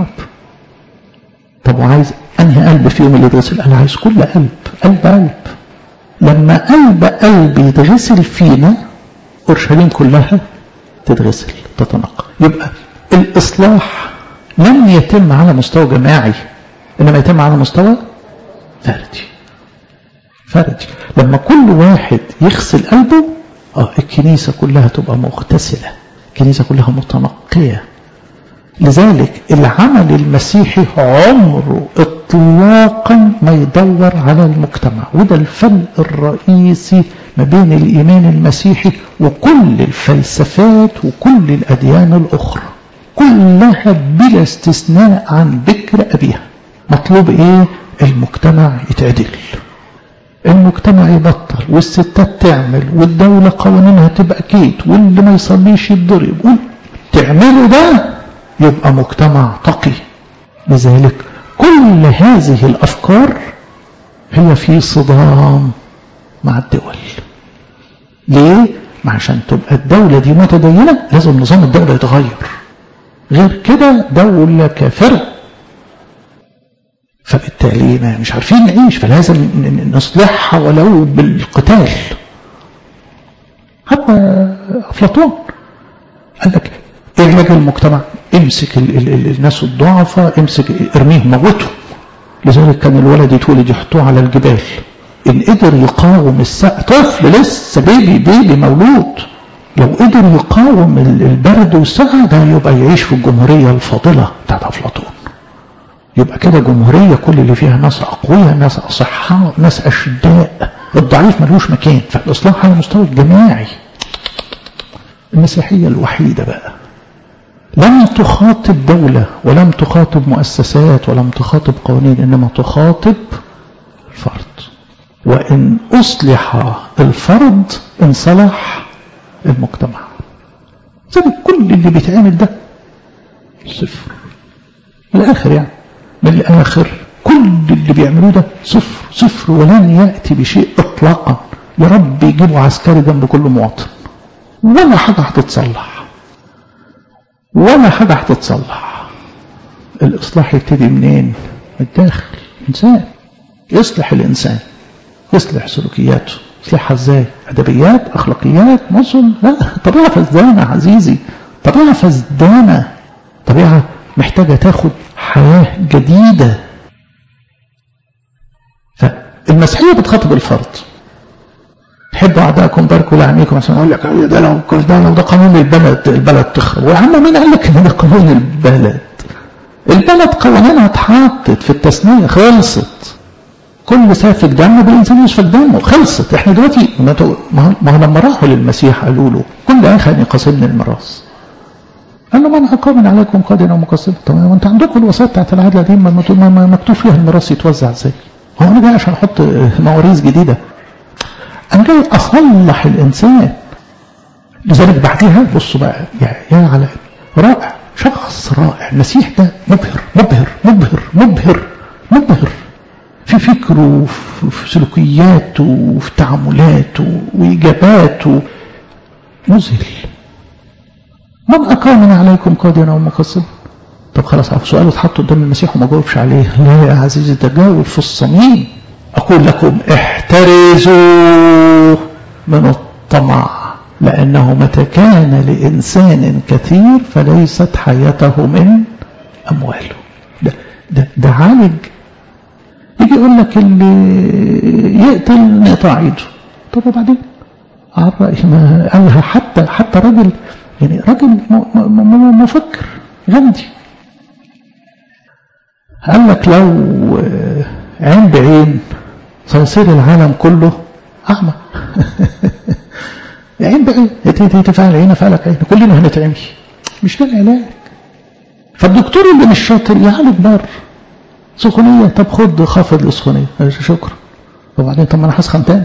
[SPEAKER 1] طب وعايز انهي قلب فيهم اللي يتغسل انا عايز كل قلب قلب قلب لما قلب قلبي يتغسل فينا اورشليم كلها تتغسل تتنقى يبقى الاصلاح لم يتم على مستوى جماعي انما يتم على مستوى فردي فردي لما كل واحد يغسل قلبه اه الكنيسه كلها تبقى مغتسله الكنيسه كلها متنقيه لذلك العمل المسيحي عمره اطلاقا ما يدور على المجتمع وده الفرق الرئيسي ما بين الايمان المسيحي وكل الفلسفات وكل الاديان الاخرى كلها بلا استثناء عن بكر ابيها مطلوب ايه المجتمع يتعدل المجتمع يبطل والستات تعمل والدولة قوانينها تبقى كيت واللي ما يصليش يتضرب تعملوا ده يبقى مجتمع تقي لذلك كل هذه الأفكار هي في صدام مع الدول ليه؟ عشان تبقى الدولة دي متدينة لازم نظام الدولة يتغير غير كده دولة كافرة فبالتالي ما مش عارفين نعيش فلازم نصلحها ولو بالقتال حتى أفلاطون قال لك ايه علاج المجتمع امسك ال ال ال الناس الضعفاء امسك ارميهم موتهم لذلك كان الولد يتولد يحطوه على الجبال ان قدر يقاوم السقف طفل لسه بيبي بيبي مولود لو قدر يقاوم البرد والسقعة ده يبقى يعيش في الجمهورية الفاضلة بتاعت أفلاطون يبقى كده جمهورية كل اللي فيها ناس أقوياء ناس أصحاء ناس أشداء الضعيف ملوش مكان فالإصلاح على المستوى الجماعي المسيحية الوحيدة بقى لم تخاطب دولة ولم تخاطب مؤسسات ولم تخاطب قوانين إنما تخاطب الفرد وإن أصلح الفرد انصلح المجتمع زي كل اللي بيتعمل ده صفر من الآخر يعني من الآخر كل اللي بيعملوه ده صفر صفر ولن يأتي بشيء إطلاقا يا رب يجيبوا عسكري جنب كل مواطن ولا حاجة هتتصلح ولا حاجة هتتصلح الإصلاح يبتدي منين؟ من الداخل إنسان يصلح الإنسان يصلح سلوكياته يصلحها ازاي ادبيات اخلاقيات مصل لا طبيعه فزدانه عزيزي طبيعه فزدانه طبيعه محتاجه تاخد حياه جديده فالمسيحيه بتخاطب الفرد حبوا اعدائكم باركوا لعميكم عشان اقول لك ده لو ده لو ده قانون البلد البلد تخرب ويا عم مين قال لك ان ده قانون البلد البلد قوانينها اتحطت في التثنيه خلصت كل سافك دم بالإنسان يسفك دمه خلصت احنا دلوقتي ما هو لما راحوا للمسيح قالوا له كل أخ أن يقاسمني الميراث قال له من أقام عليكم قادنا ومقسم طب وانت عندكم الوصايا بتاعت العهد القديم مكتوب فيها الميراث يتوزع ازاي هو انا جاي عشان احط مواريث جديده انا جاي اصلح الانسان لذلك بعدها بصوا بقى يا, يا على رائع شخص رائع المسيح ده مبهر مبهر مبهر مبهر مبهر في فكره وفي سلوكياته وفي تعاملاته وإجاباته مذهل من أقامنا عليكم قادرا ومقصدا طب خلاص عارف سؤاله اتحط قدام المسيح وما جاوبش عليه لا يا عزيزي ده جاوب في الصميم أقول لكم احترزوا من الطمع لأنه متى كان لإنسان كثير فليست حياته من أمواله ده, ده, ده عالج يجي يقول لك اللي يقتل نقطع ايده طب وبعدين على الرأي ما قالها حتى حتى راجل يعني راجل مفكر غندي قال لك لو عين بعين سيصير العالم كله أعمى عين بعين تفعل عين فعلك عين كلنا هنتعمي مش ده العلاج فالدكتور اللي مش شاطر يعالج بره سخونية طب خد خافض السخونية شكرا وبعدين طب ما انا هسخن تاني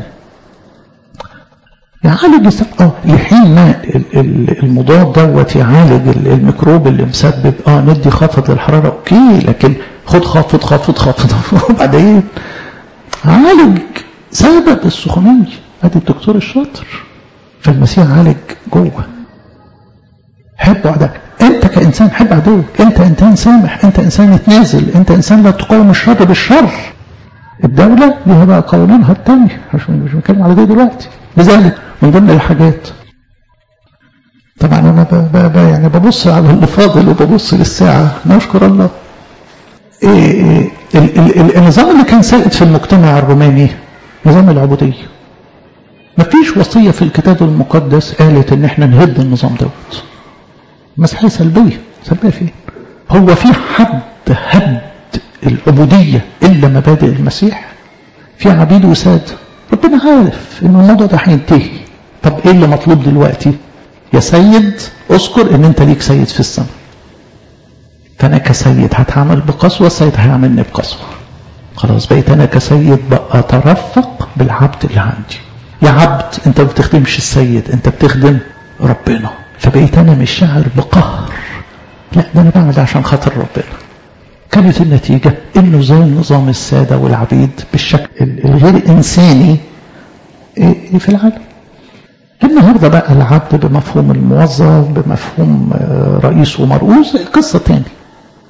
[SPEAKER 1] يعالج اه لحين ما المضاد دوت يعالج الميكروب اللي مسبب اه ندي خافض للحراره اوكي لكن خد خافض خافض خافض وبعدين عالج سبب السخونيه ادي الدكتور الشاطر فالمسيح عالج جوه حب عدك انت كانسان حب عدوك انت انسان سامح انت انسان يتنازل انت انسان لا تقاوم الشر بالشر الدولة ليها بقى قوانينها التانية مش مش بنتكلم على دي دلوقتي لذلك من ضمن الحاجات طبعا انا ب ب ب يعني ببص على اللي فاضل وببص للساعة نشكر الله إيه إيه ال ال ال النظام اللي كان سائد في المجتمع الروماني نظام العبودية مفيش وصية في الكتاب المقدس قالت ان احنا نهد النظام دوت مسيحية سلبية سلبية فين هو في حد هد العبودية إلا مبادئ المسيح في عبيد وساد ربنا عارف ان الموضوع ده هينتهي طب ايه اللي مطلوب دلوقتي يا سيد اذكر ان انت ليك سيد في السماء فانا كسيد هتعامل بقسوة السيد هيعملني بقسوة خلاص بقيت انا كسيد بقى اترفق بالعبد اللي عندي يا عبد انت ما بتخدمش السيد انت بتخدم ربنا فبقيت انا مش شاعر بقهر لا ده انا بعمل ده عشان خاطر ربنا كانت النتيجة انه زي نظام السادة والعبيد بالشكل الغير انساني في العالم النهاردة بقى العبد بمفهوم الموظف بمفهوم رئيس ومرؤوس قصة تاني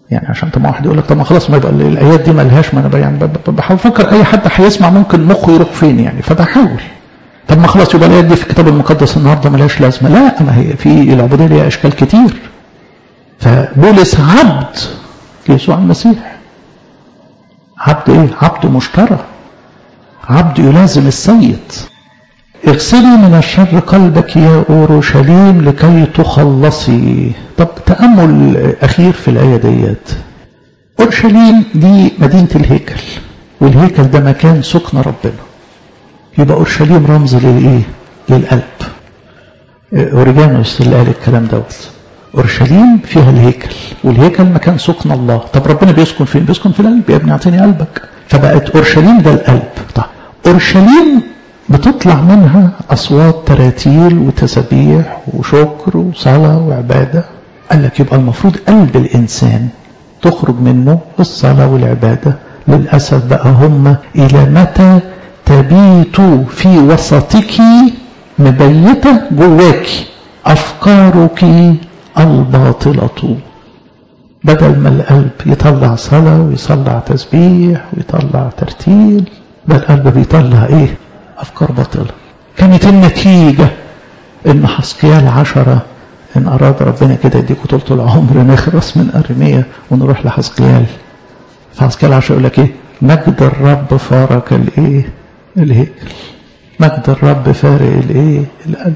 [SPEAKER 1] يعني عشان طبعا واحد يقول لك طب ما خلاص ما يبقى الايات دي مالهاش ما انا يعني بحاول افكر اي حد هيسمع ممكن مخه يروح فين يعني فبحاول طب ما خلاص يبقى الايات دي في الكتاب المقدس النهارده مالهاش لازمه لا ما هي في العبوديه ليها اشكال كتير فبولس عبد يسوع المسيح عبد ايه عبد مشترى عبد يلازم السيد اغسلي من الشر قلبك يا اورشليم لكي تخلصي طب تامل اخير في الايه ديت اورشليم دي مدينه الهيكل والهيكل ده مكان سكن ربنا يبقى اورشليم رمز للايه للقلب اوريجانوس اللي قال الكلام دوت اورشليم فيها الهيكل والهيكل مكان سكن الله طب ربنا بيسكن فين بيسكن في القلب يا ابني اعطيني قلبك فبقت اورشليم ده القلب طب اورشليم بتطلع منها اصوات تراتيل وتسابيح وشكر وصلاه وعباده قال لك يبقى المفروض قلب الانسان تخرج منه الصلاه والعباده للاسف بقى هم الى متى تبيت في وسطك مبيته جواك افكارك الباطله بدل ما القلب يطلع صلاه ويطلع تسبيح ويطلع ترتيل ده القلب بيطلع ايه افكار باطله كانت النتيجه ان حسقيال عشرة ان اراد ربنا كده يديكوا طولة العمر نخلص من ارمية ونروح لحسقيال فحسقيال عشرة يقول لك ايه مجد الرب فارق الايه الهيكل مجد الرب فارق الايه القلب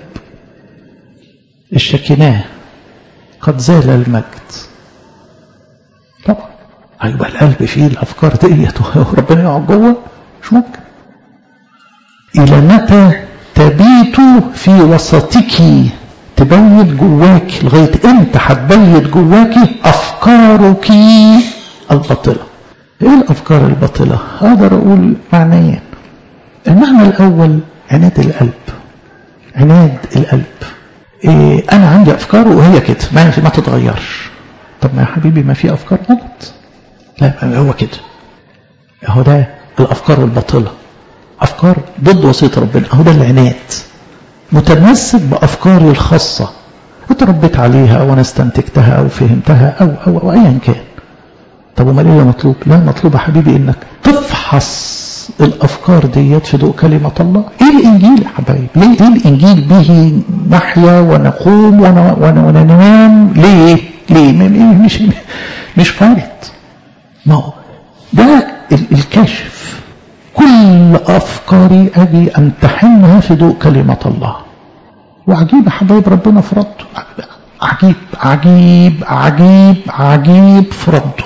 [SPEAKER 1] الشكناه قد زال المجد طبعا هيبقى القلب فيه الافكار ديت وربنا يقعد جوه مش ممكن الى متى تبيت في وسطك تبيت جواك لغايه امتى هتبيت جواك افكارك الباطله ايه الافكار الباطله اقدر اقول معنيين المعنى الاول عناد القلب عناد القلب إيه انا عندي افكار وهي كده ما ما تتغيرش طب ما يا حبيبي ما في افكار غلط لا هو كده هو ده الافكار الباطله افكار ضد وصيه ربنا هو ده العناد متمسك بافكاري الخاصه اتربيت عليها او انا استنتجتها او فهمتها او او, أو ايا كان طب امال ايه مطلوب لا مطلوب يا حبيبي انك تفحص الافكار ديت في ضوء كلمه الله ايه الانجيل يا حبايبي ليه, ليه الانجيل به نحيا ونقوم وننام ليه ليه مش مش فرض ما هو ده الكشف كل افكاري اجي امتحنها في ضوء كلمه الله وعجيب يا حبايب ربنا في رده عجيب عجيب عجيب عجيب في رده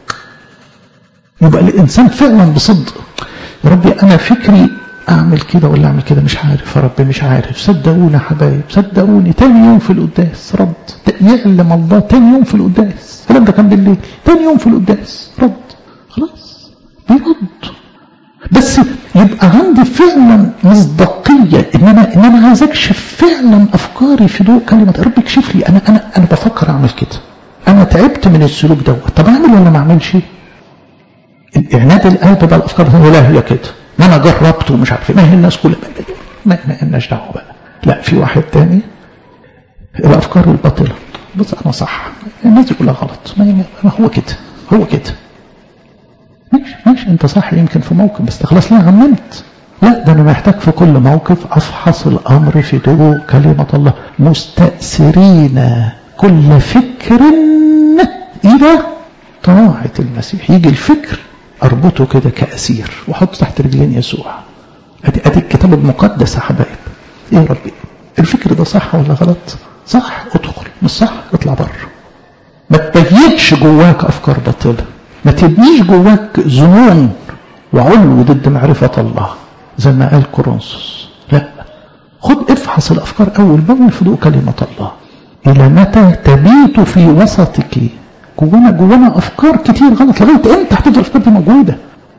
[SPEAKER 1] يبقى الانسان فعلا بصدق يا ربي انا فكري اعمل كده ولا اعمل كده مش عارف يا ربي مش عارف صدقوني يا حبايب صدقوني تاني يوم في القداس رد يعلم الله تاني يوم في القداس الكلام ده كان بالليل تاني يوم في القداس رد خلاص بيرد بس يبقى عندي فعلا مصداقية ان انا ان انا عايز اكشف فعلا افكاري في ضوء كلمة يا رب اكشف لي انا انا انا بفكر اعمل كده انا تعبت من السلوك دوت طب اعمل ولا ما اعملش عناد القلب بقى الافكار هو لا هي كده ما انا جربت ومش عارف ما هي الناس كلها ما ما لناش دعوه بقى لا في واحد تاني الافكار الباطله بص انا صح الناس دي كلها غلط ما هو كده هو كده ماشي ماشي انت صح يمكن في موقف بس خلاص ليه عممت لا ده انا محتاج في كل موقف افحص الامر في ضوء كلمه الله مستأثرين كل فكر الى طاعه المسيح يجي الفكر اربطه كده كاسير واحطه تحت رجلين يسوع ادي ادي الكتاب المقدس يا حبايب ايه يا ربي الفكر ده صح ولا غلط صح ادخل مش صح اطلع بره ما تبيتش جواك افكار باطله ما تبنيش جواك ظنون وعلو ضد معرفة الله زي ما قال كورنثوس لا خد افحص الأفكار أول بأول في ضوء كلمة الله إلى متى تبيت في وسطك جوانا جوانا أفكار كتير غلط لغاية إمتى هتفضل الأفكار دي موجودة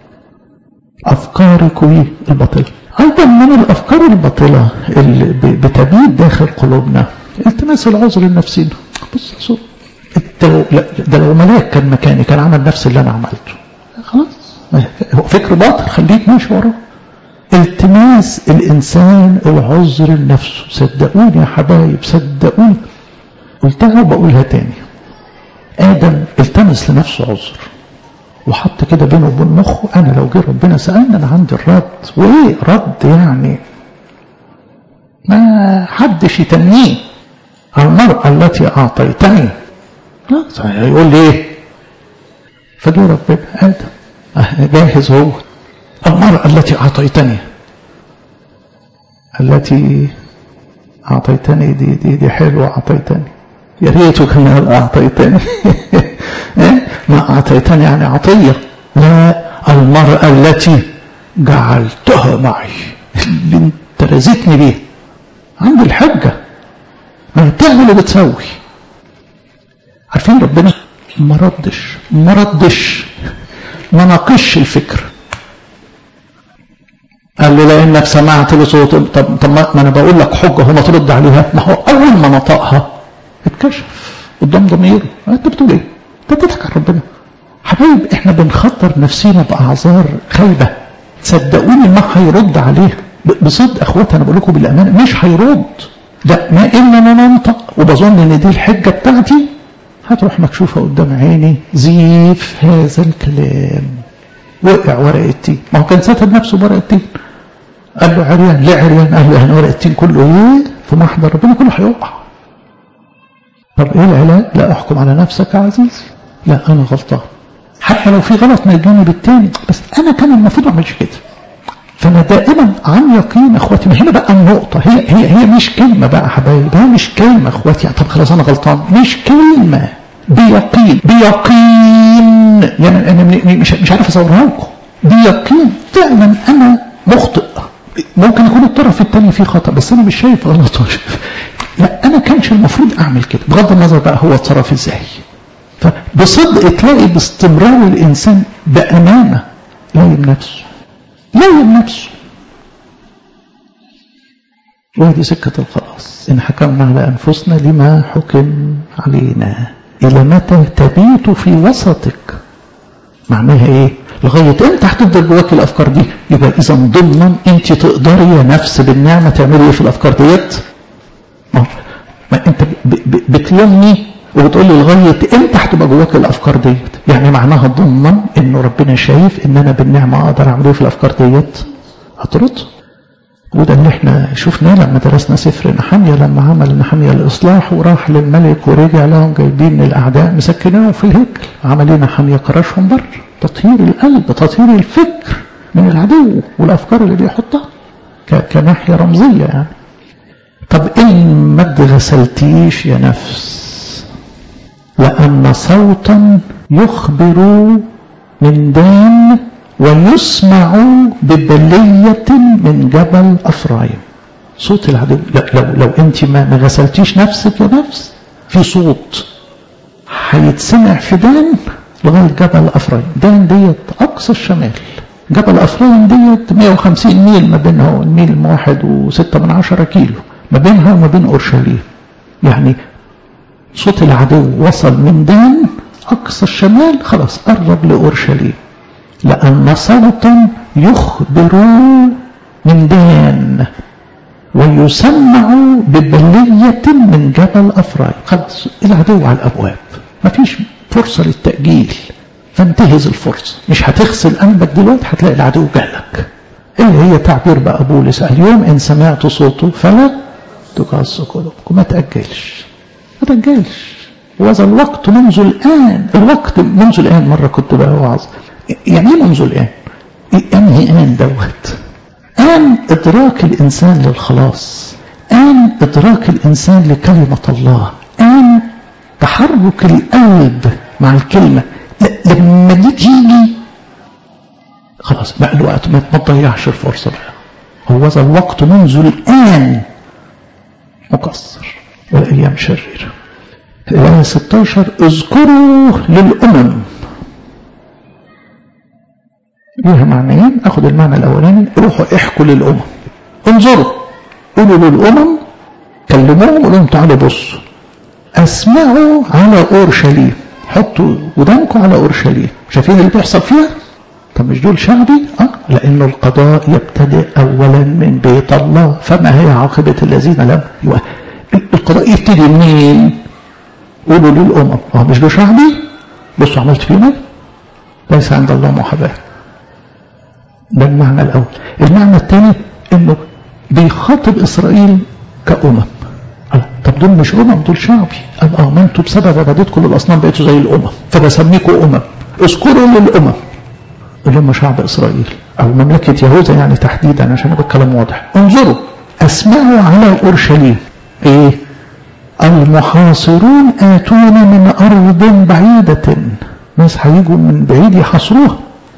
[SPEAKER 1] أفكارك الباطلة أيضا من الأفكار الباطلة اللي بتبيت داخل قلوبنا التماس العذر لنفسنا بص يا سوق ده لو ملاك كان مكاني كان عمل نفس اللي انا عملته خلاص هو فكر باطل خليك ماشي وراه التماس الانسان العذر لنفسه صدقوني يا حبايب صدقوني قلتها وبقولها تاني آدم التمس لنفسه عذر وحط كده بينه وبين مخه أنا لو جه ربنا سألني أنا عندي الرد وإيه رد يعني ما حدش يتنيه المرأة التي أعطيتني لا يقول لي إيه فجه ربنا آدم جاهز هو المرأة التي أعطيتني التي أعطيتني دي دي دي حلوة أعطيتني يا ريته كان أعطيتني ما أعطيتني يعني عطية لا المرأة التي جعلتها معي اللي انت رزقني بيه عندي الحجة ما تعمل وبتسوي عارفين ربنا ما ردش ما ردش ما ناقش الفكر قال له لانك سمعت لصوت طب طب ما انا بقول لك حجه هو ما ترد عليها ما هو اول ما نطقها اتكشف قدام ضميره انت بتقول ايه؟ انت بتضحك على ربنا حبايب احنا بنخطر نفسينا باعذار خايبه صدقوني ما هيرد عليها بصدق اخواتي انا بقول لكم بالامانه مش هيرد لا ما الا انا ننطق وبظن ان دي الحجه بتاعتي هتروح مكشوفه قدام عيني زيف هذا الكلام وقع ورق التين ما هو كان ساتر نفسه بورق التين قال له عريان ليه عريان قال له يعني ورق التين كله ايه في محضر ربنا كله هيقع طب ايه العلاج لا احكم على نفسك يا عزيزي لا انا غلطان حتى لو في غلط من الجانب التاني بس انا كان المفروض ما اعملش كده فانا دائما عن يقين اخواتي ما هنا بقى النقطه هي هي هي مش كلمه بقى حبايب هي مش كلمه اخواتي طب خلاص انا غلطان مش كلمه بيقين بيقين يعني انا مش مش عارف اصورها لكم بيقين فعلا انا مخطئ ممكن يكون الطرف الثاني فيه خطا بس انا مش شايف غلط لا انا كانش المفروض اعمل كده بغض النظر بقى هو اتصرف ازاي فبصدق تلاقي باستمرار الانسان بامانه لايم نفسه لايم نفسه وهذه سكة الخلاص إن حكمنا على أنفسنا لما حكم علينا إلى متى تبيت في وسطك معناها إيه لغاية أنت هتفضل جواك الأفكار دي يبقى إذا ضمنا أنت تقدري يا نفس بالنعمة تعملي إيه في الأفكار ديت ما, ما أنت بتلومني وبتقول لي لغاية أنت هتبقى جواك الأفكار ديت يعني معناها ضمنا إنه ربنا شايف إن أنا بالنعمة أقدر أعمل إيه في الأفكار ديت هترد وده اللي احنا شفناه لما درسنا سفر نحمية لما عمل نحمية الإصلاح وراح للملك ورجع لهم جايبين الأعداء مسكناهم في الهيكل عمل ايه نحمية كرشهم بره تطهير القلب تطهير الفكر من العدو والأفكار اللي بيحطها كناحية رمزية يعني طب إن ما غسلتيش يا نفس لأن صوتا يخبر من دان ويسمع ببلية من جبل أفرايم صوت العدو لو, لو, لو أنت ما, ما غسلتيش نفسك يا نفس في صوت هيتسمع في دان لغاية جبل أفرايم دان ديت أقصى الشمال جبل أفرايم ديت 150 ميل ما بينها الميل واحد وستة من عشرة كيلو ما بينها وما بين أورشليم يعني صوت العدو وصل من دان أقصى الشمال خلاص قرب لأورشليم لأن صوتا يخبر من دان ويسمع ببلية من جبل أفراي خلاص العدو على الأبواب مفيش فرصة للتأجيل فانتهز الفرصة مش هتغسل قلبك دلوقتي هتلاقي العدو جالك ايه هي تعبير بقى بولس اليوم ان سمعت صوته فلا تقص قلوبكم ما تأجلش ما تأجلش وهذا الوقت منذ الآن الوقت منذ الآن مرة كنت بقى وعظ يعني ايه منذ الآن أنهي آن دوت آن إدراك الإنسان للخلاص آن إدراك الإنسان لكلمة الله آن تحرك القلب مع الكلمة لما دي تيجي خلاص بقى الوقت ما تضيعش الفرصة بقى هو ذا الوقت منذ الآن مقصر والأيام شريرة الآية 16 اذكروا للأمم ليها معنيين اخد المعنى الاولاني روحوا احكوا للامم انظروا قولوا للامم كلموهم قولوا لهم تعالوا بصوا اسمعوا على اورشليم حطوا ودانكم على اورشليم شايفين اللي بيحصل فيها طب مش دول شعبي اه لانه القضاء يبتدئ اولا من بيت الله فما هي عاقبه الذين لم يبقى القضاء يبتدي منين قولوا للأمم هو مش له شعبي بصوا عملت فيهم ايه ليس عند الله محاباة ده المعنى الأول المعنى الثاني انه بيخاطب إسرائيل كأمم قال طب دول مش أمم دول شعبي قال اه ما انتوا بسبب عبادتكم للأصنام بقيتوا زي الأمم فبسميكم أمم اذكروا للأمم اللي هم شعب إسرائيل أو مملكة يهوذا يعني تحديدا عشان يبقى الكلام واضح انظروا أسمعوا على أورشليم إيه المحاصرون آتون من أرض بعيدة ناس هيجوا من بعيد يحاصروها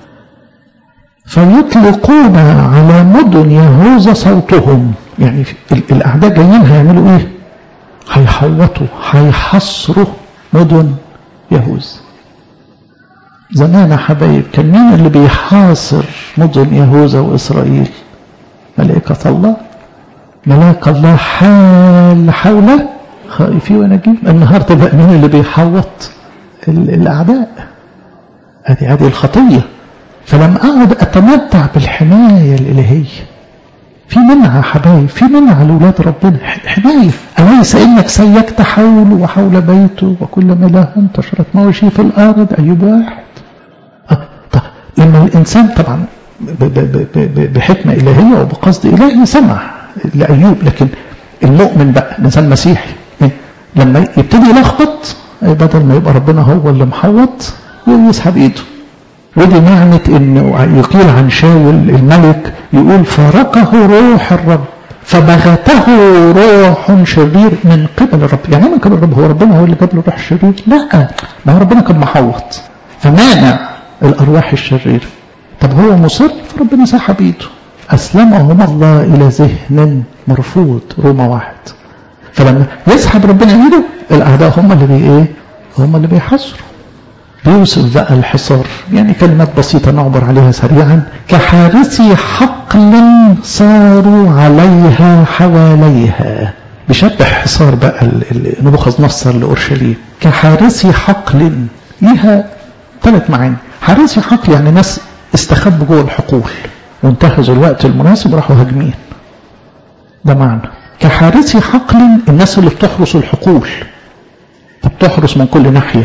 [SPEAKER 1] فيطلقون على مدن يهوذا صوتهم يعني الأعداء جايين هيعملوا إيه هيحوطوا هيحصروا مدن يهوذا زمان يا حبايب كان مين اللي بيحاصر مدن يهوذا وإسرائيل ملائكة الله ملاك الله حال حول خائفي ونجيب النهاردة بقى مين اللي بيحوط الأعداء هذه هذه الخطية فلما أقعد أتمتع بالحماية الإلهية في منع حبايب في منع لأولاد ربنا حماية أليس إنك سيكت حوله وحول بيته وكل ما له انتشرت مواشي في الأرض أيوب واحد أه طب لما الإنسان طبعا بحكمة إلهية وبقصد إلهي سمع لأيوب لكن المؤمن بقى الإنسان المسيحي لما يبتدي يلخبط بدل ما يبقى ربنا هو اللي محوط ويسحب ايده ودي معنى انه يقيل عن شاول الملك يقول فارقه روح الرب فبغته روح شرير من قبل الرب يعني من قبل الرب هو ربنا هو اللي جاب له روح الشرير لا ما هو ربنا كان محوط فمانع الارواح الشريره طب هو مصر فربنا سحب ايده اسلمهم الله الى ذهن مرفوض روما واحد فلما يسحب ربنا ايده الاعداء هم اللي بي ايه هم اللي بيحصروا بيوصف بقى الحصار يعني كلمات بسيطة نعبر عليها سريعا كحارسي حقل صاروا عليها حواليها بشبه حصار بقى نبوخذ نصر لأورشليم كحارسي حقل ليها ثلاث معاني حارسي حقل يعني ناس استخبوا جوه الحقول وانتهزوا الوقت المناسب وراحوا هاجمين ده معنى كحارسي حقل الناس اللي بتحرس الحقول بتحرس من كل ناحية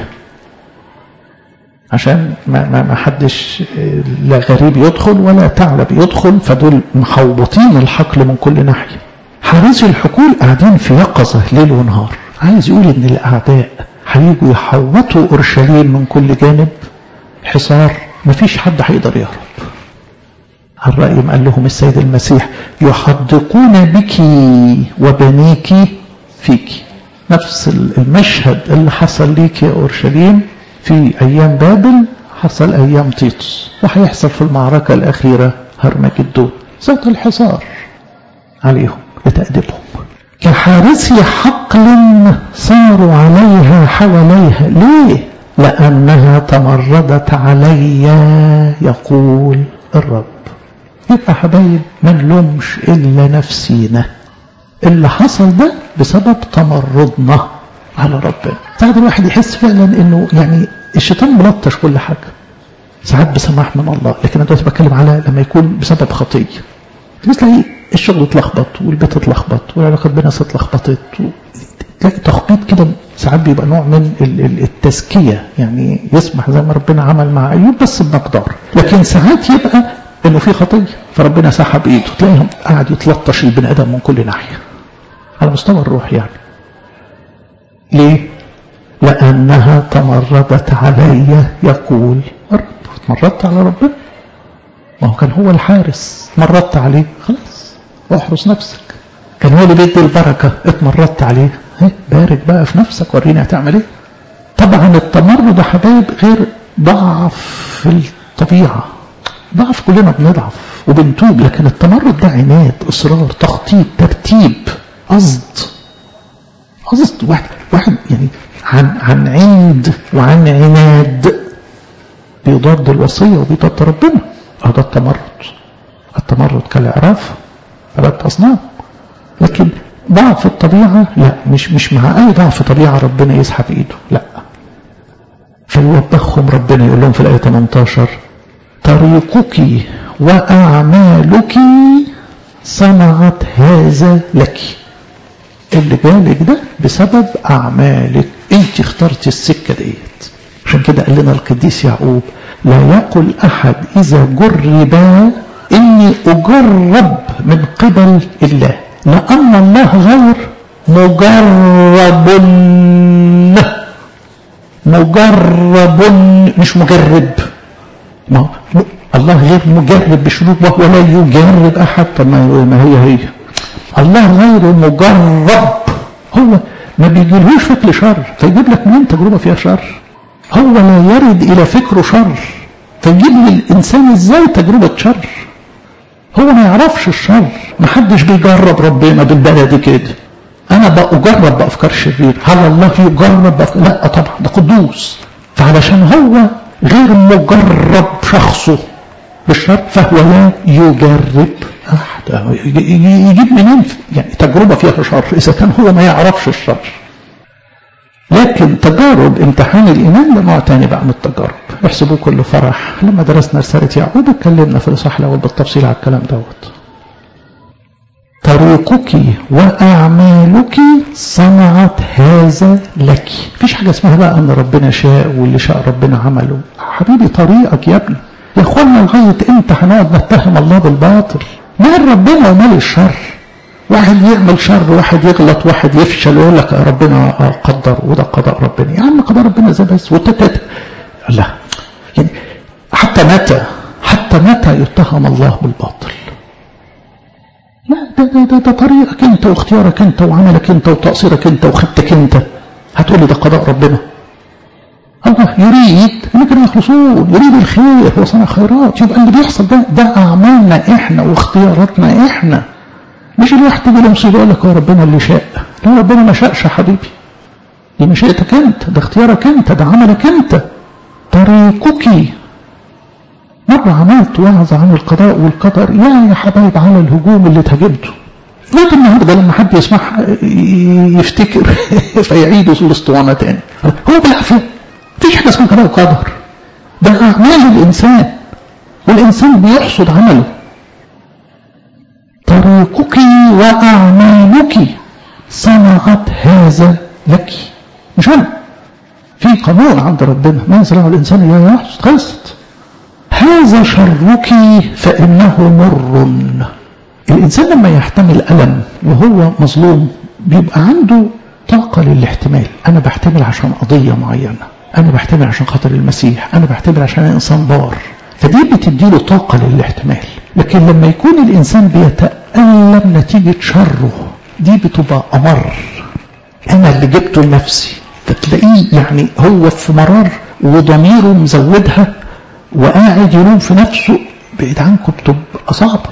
[SPEAKER 1] عشان ما, ما, ما حدش لا غريب يدخل ولا ثعلب يدخل فدول محوطين الحقل من كل ناحية حارسي الحقول قاعدين في يقظة ليل ونهار عايز يقول ان الاعداء هيجوا يحوطوا اورشليم من كل جانب حصار مفيش حد هيقدر يهرب الرأي قال لهم السيد المسيح يحدقون بك وبنيك فيك نفس المشهد اللي حصل ليك يا أورشليم في أيام بابل حصل أيام تيتوس وهيحصل في المعركة الأخيرة هرمجدون صوت الحصار عليهم لتأديبهم كحارسي حقل صاروا عليها حواليها ليه لأنها تمردت علي يقول الرب يبقى حبايب ما نلومش إلا نفسينا اللي حصل ده بسبب تمردنا على ربنا ساعات الواحد يحس فعلا انه يعني الشيطان ملطش كل حاجة ساعات بسماح من الله لكن انا دلوقتي بتكلم على لما يكون بسبب خطية تلاقي الشغل اتلخبط والبيت اتلخبط والعلاقات بين الناس اتلخبطت تلاقي تخبيط كده ساعات بيبقى نوع من التزكية يعني يسمح زي ما ربنا عمل مع أيوب بس بمقدار لكن ساعات يبقى انه في خطيه فربنا سحب ايده تلاقيهم قاعد يتلطش البني ادم من كل ناحيه على مستوى الروح يعني ليه لانها تمردت علي يقول الرب تمردت على ربنا ما هو كان هو الحارس مردت عليه خلاص احرس نفسك كان هو اللي بيدي البركه اتمردت عليه هي بارك بقى في نفسك وريني هتعمل ايه طبعا التمرد يا حبايب غير ضعف في الطبيعه ضعف كلنا بنضعف وبنتوب لكن التمرد ده عناد اصرار تخطيط ترتيب قصد قصد واحد واحد يعني عن عن عند وعن عناد بيضاد الوصيه وبيضاد ربنا اه ده التمرد التمرد كالاعراف عباده اصنام لكن ضعف الطبيعه لا مش مش مع اي ضعف طبيعه ربنا يسحب ايده لا فيوبخهم ربنا يقول لهم في الايه 18 طريقك وأعمالك صنعت هذا لك اللي جالك ده بسبب أعمالك انت اخترت السكة ديت عشان كده قال لنا القديس يعقوب لا يقل أحد إذا جرب إني أجرب من قبل الله لأن الله غير مجرب مجرب مش مجرب ما الله غير مجرب بشروط وهو لا يجرب أحد طب ما هي هي الله غير مجرب هو ما بيجيلهوش فكر شر فيجيب لك منين تجربة فيها شر هو لا يرد إلى فكره شر فيجيب للإنسان إزاي تجربة شر هو ما يعرفش الشر ما حدش بيجرب ربنا بالبلد كده أنا بأجرب بأفكار شرير هل الله يجرب بأفكار لا طبعا ده قدوس فعلشان هو غير مجرب شخصه بالشر فهو لا يجرب أحد يجيب منين يعني تجربة فيها شر إذا كان هو ما يعرفش الشر لكن تجارب امتحان الإيمان ده نوع تاني بقى من التجارب احسبوه كله فرح لما درسنا رسالة يعقوب اتكلمنا في الإصحاح الأول بالتفصيل على الكلام دوت طريقك وأعمالك صنعت هذا لك مفيش حاجة اسمها بقى أن ربنا شاء واللي شاء ربنا عمله حبيبي طريقك يا ابني يا اخوانا لغاية امتى هنقعد نتهم الله بالباطل مال ربنا ومال الشر واحد يعمل شر واحد يغلط واحد يفشل ويقول لك ربنا قدر وده قضاء ربنا يا عم قضاء ربنا زي بس وتتت لا يعني حتى متى حتى متى يتهم الله بالباطل لا ده, ده, ده, ده طريقك انت واختيارك انت وعملك انت وتقصيرك انت وخدتك انت هتقول لي ده قضاء ربنا الله يريد ان كانوا يخلصون يريد الخير هو صنع خيرات يبقى اللي بيحصل ده ده اعمالنا احنا واختياراتنا احنا مش الواحد تيجي له مصيبه يقول لك هو ربنا اللي شاء لا ربنا ما شاءش يا حبيبي دي مشيئتك انت ده اختيارك انت ده عملك انت طريقك مرة عملت وعظ عن القضاء والقدر يا يا حبايب على الهجوم اللي تهاجمته لغايه النهارده لما حد يسمعها يفتكر فيعيدوا الاسطوانه تاني هو بالعافيه مفيش حاجه اسمها قضاء وقدر ده اعمال الانسان والانسان بيحصد عمله طريقك واعمالك صنعت هذا لك مش انا في قانون عند ربنا ما يزرعه الانسان لا يحصد خلصت هذا شرك فانه مر الإنسان لما يحتمل ألم وهو مظلوم بيبقى عنده طاقة للاحتمال أنا بحتمل عشان قضية معينة أنا بحتمل عشان خاطر المسيح أنا بحتمل عشان إنسان بار فدي بتديله طاقة للاحتمال لكن لما يكون الإنسان بيتألم نتيجة شره دي بتبقى أمر أنا اللي جبته لنفسي فتلاقيه يعني هو في مرار وضميره مزودها وقاعد يلوم في نفسه بعيد عنكم بتبقى صعبه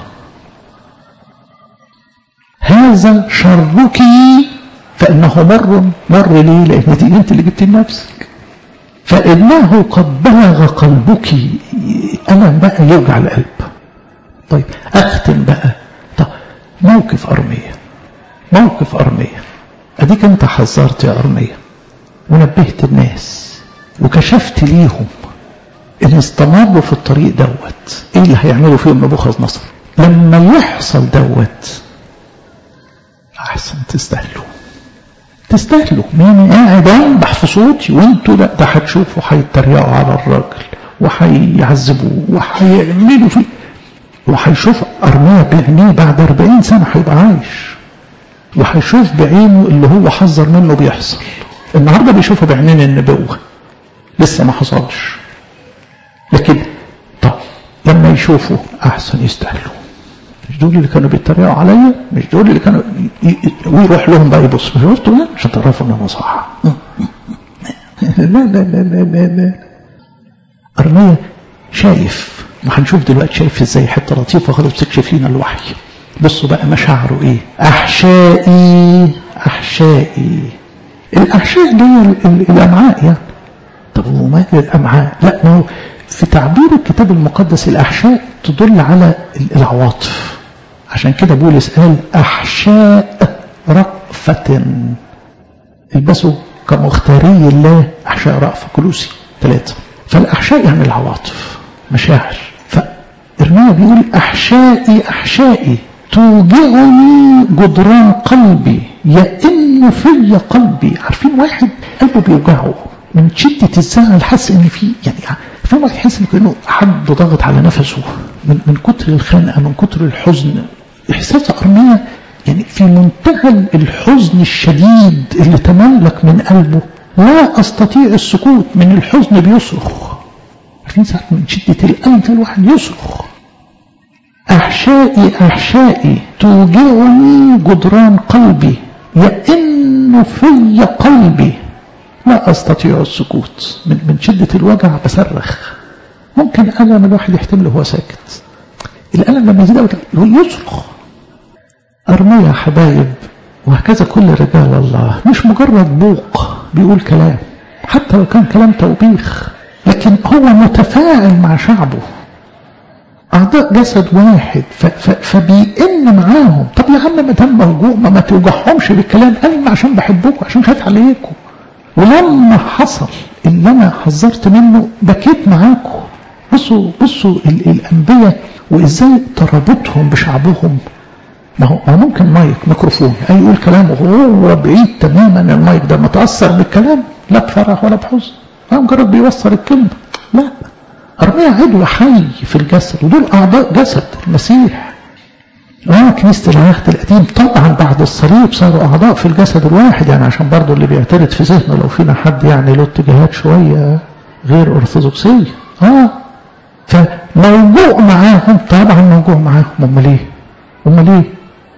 [SPEAKER 1] هذا شرك فإنه مر مر ليه لأن دي أنت اللي جبت لنفسك فإنه قد بلغ قلبك ألم بقى يوجع القلب طيب أختم بقى طب موقف أرمية موقف أرمية أديك أنت حذرت يا أرمية ونبهت الناس وكشفت ليهم إن استمروا في الطريق دوت إيه اللي هيعملوا فيهم نبوخذ نصر لما يحصل دوت احسن تستاهلوا تستاهلوا مين قاعد انبح في صوتي وانتوا لا ده هتشوفوا هيتريقوا على الراجل وهيعذبوه وهيعملوا فيه وهيشوف ارميه بعينيه بعد 40 سنه هيبقى عايش وهيشوف بعينه اللي هو حذر منه بيحصل النهارده بيشوفه بعينين النبوه لسه ما حصلش لكن طب لما يشوفوا احسن يستاهلوا مش دول اللي كانوا بيتريقوا عليا مش دول اللي كانوا ي... ويروح لهم بقى يبص شفتوا لا مش هتعرفوا ان انا صح لا لا لا لا لا لا ارميا شايف وهنشوف دلوقتي شايف ازاي حته لطيفه خالص بتكشف لنا الوحي بصوا بقى مشاعره ايه احشائي احشائي الاحشاء دي الامعاء يعني طب وما الامعاء لا ما هو في تعبير الكتاب المقدس الأحشاء تدل على العواطف عشان كده بولس قال أحشاء رأفة البسوا كمختاري الله أحشاء رأفة كلوسي ثلاثة فالأحشاء يعني العواطف مشاعر فإرميا بيقول أحشائي أحشائي توجعني جدران قلبي يئن في قلبي عارفين واحد قلبه قلبه بيوجعه من شدة الزعل حس ان في يعني في واحد يحس ان كانه حد ضغط على نفسه من من كتر الخنقه من كتر الحزن احساس ارميا يعني في منتهى الحزن الشديد اللي تملك من قلبه لا استطيع السكوت من الحزن بيصرخ عارفين ساعات من شده الالم الواحد يصرخ احشائي احشائي توجعني جدران قلبي يئن في قلبي لا أستطيع السكوت من, من شدة الوجع بصرخ ممكن ألم الواحد يحتمله وهو ساكت الألم لما يزيد يصرخ أرمية حبايب وهكذا كل رجال الله مش مجرد بوق بيقول كلام حتى لو كان كلام توبيخ لكن هو متفاعل مع شعبه أعضاء جسد واحد فبيئن معاهم طب يا عم ما دام موجوع ما, ما توجعهمش بالكلام قال عشان بحبكم عشان خايف عليكم ولما حصل اللي انا حذرت منه بكيت معاكم بصوا بصوا الانبياء وازاي ترابطهم بشعبهم ما هو ما ممكن مايك ميكروفون اي يقول كلامه هو بعيد تماما المايك ده متاثر بالكلام لا بفرح ولا بحزن هو مجرد بيوصل الكلمه لا ارميا عضو حي في الجسد ودول اعضاء جسد المسيح اه كنيسة العهد القديم طبعا بعد الصليب صاروا أعضاء في الجسد الواحد يعني عشان برضه اللي بيعترض في ذهنه لو فينا حد يعني له اتجاهات شوية غير أرثوذكسية اه فموجوع معاهم طبعا موجوع معاهم امال ايه؟ امال ايه؟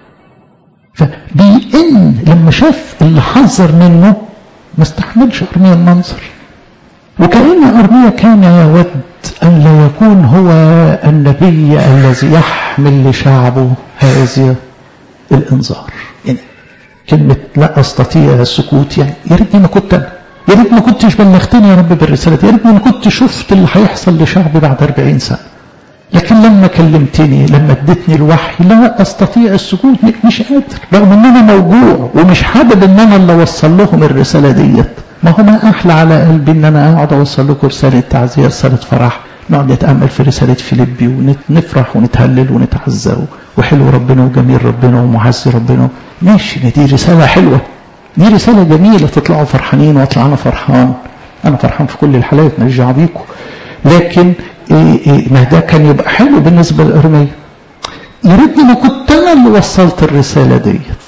[SPEAKER 1] فبيئن لما شاف اللي حذر منه ما استحملش أرميا المنظر وكأن أرميا كان يود أن لا يكون هو النبي الذي يحمل لشعبه هذا الإنذار يعني كلمة لا أستطيع السكوت يعني يا ريتني ما كنت أنا يا ريت ما كنتش بلغتني يا رب بالرسالة يا ريتني ما كنت شفت اللي هيحصل لشعبي بعد 40 سنة لكن لما كلمتني لما اديتني الوحي لا استطيع السكوت مش قادر رغم ان انا موجوع ومش حابب ان انا اللي اوصل لهم الرساله ديت ما هو ما احلى على قلبي ان انا اقعد اوصل لكم رساله تعزيه رساله فرح نقعد نتامل في رساله فيليبي ونفرح ونتهلل ونتعزى وحلو ربنا وجميل ربنا ومعزي ربنا ماشي دي رساله حلوه دي رساله جميله تطلعوا فرحانين واطلع انا فرحان انا فرحان في كل الحالات ماليش دعوه بيكم لكن إيه إيه ما ده كان يبقى حلو بالنسبه للارميه يا ريتني ما كنت انا اللي وصلت الرساله ديت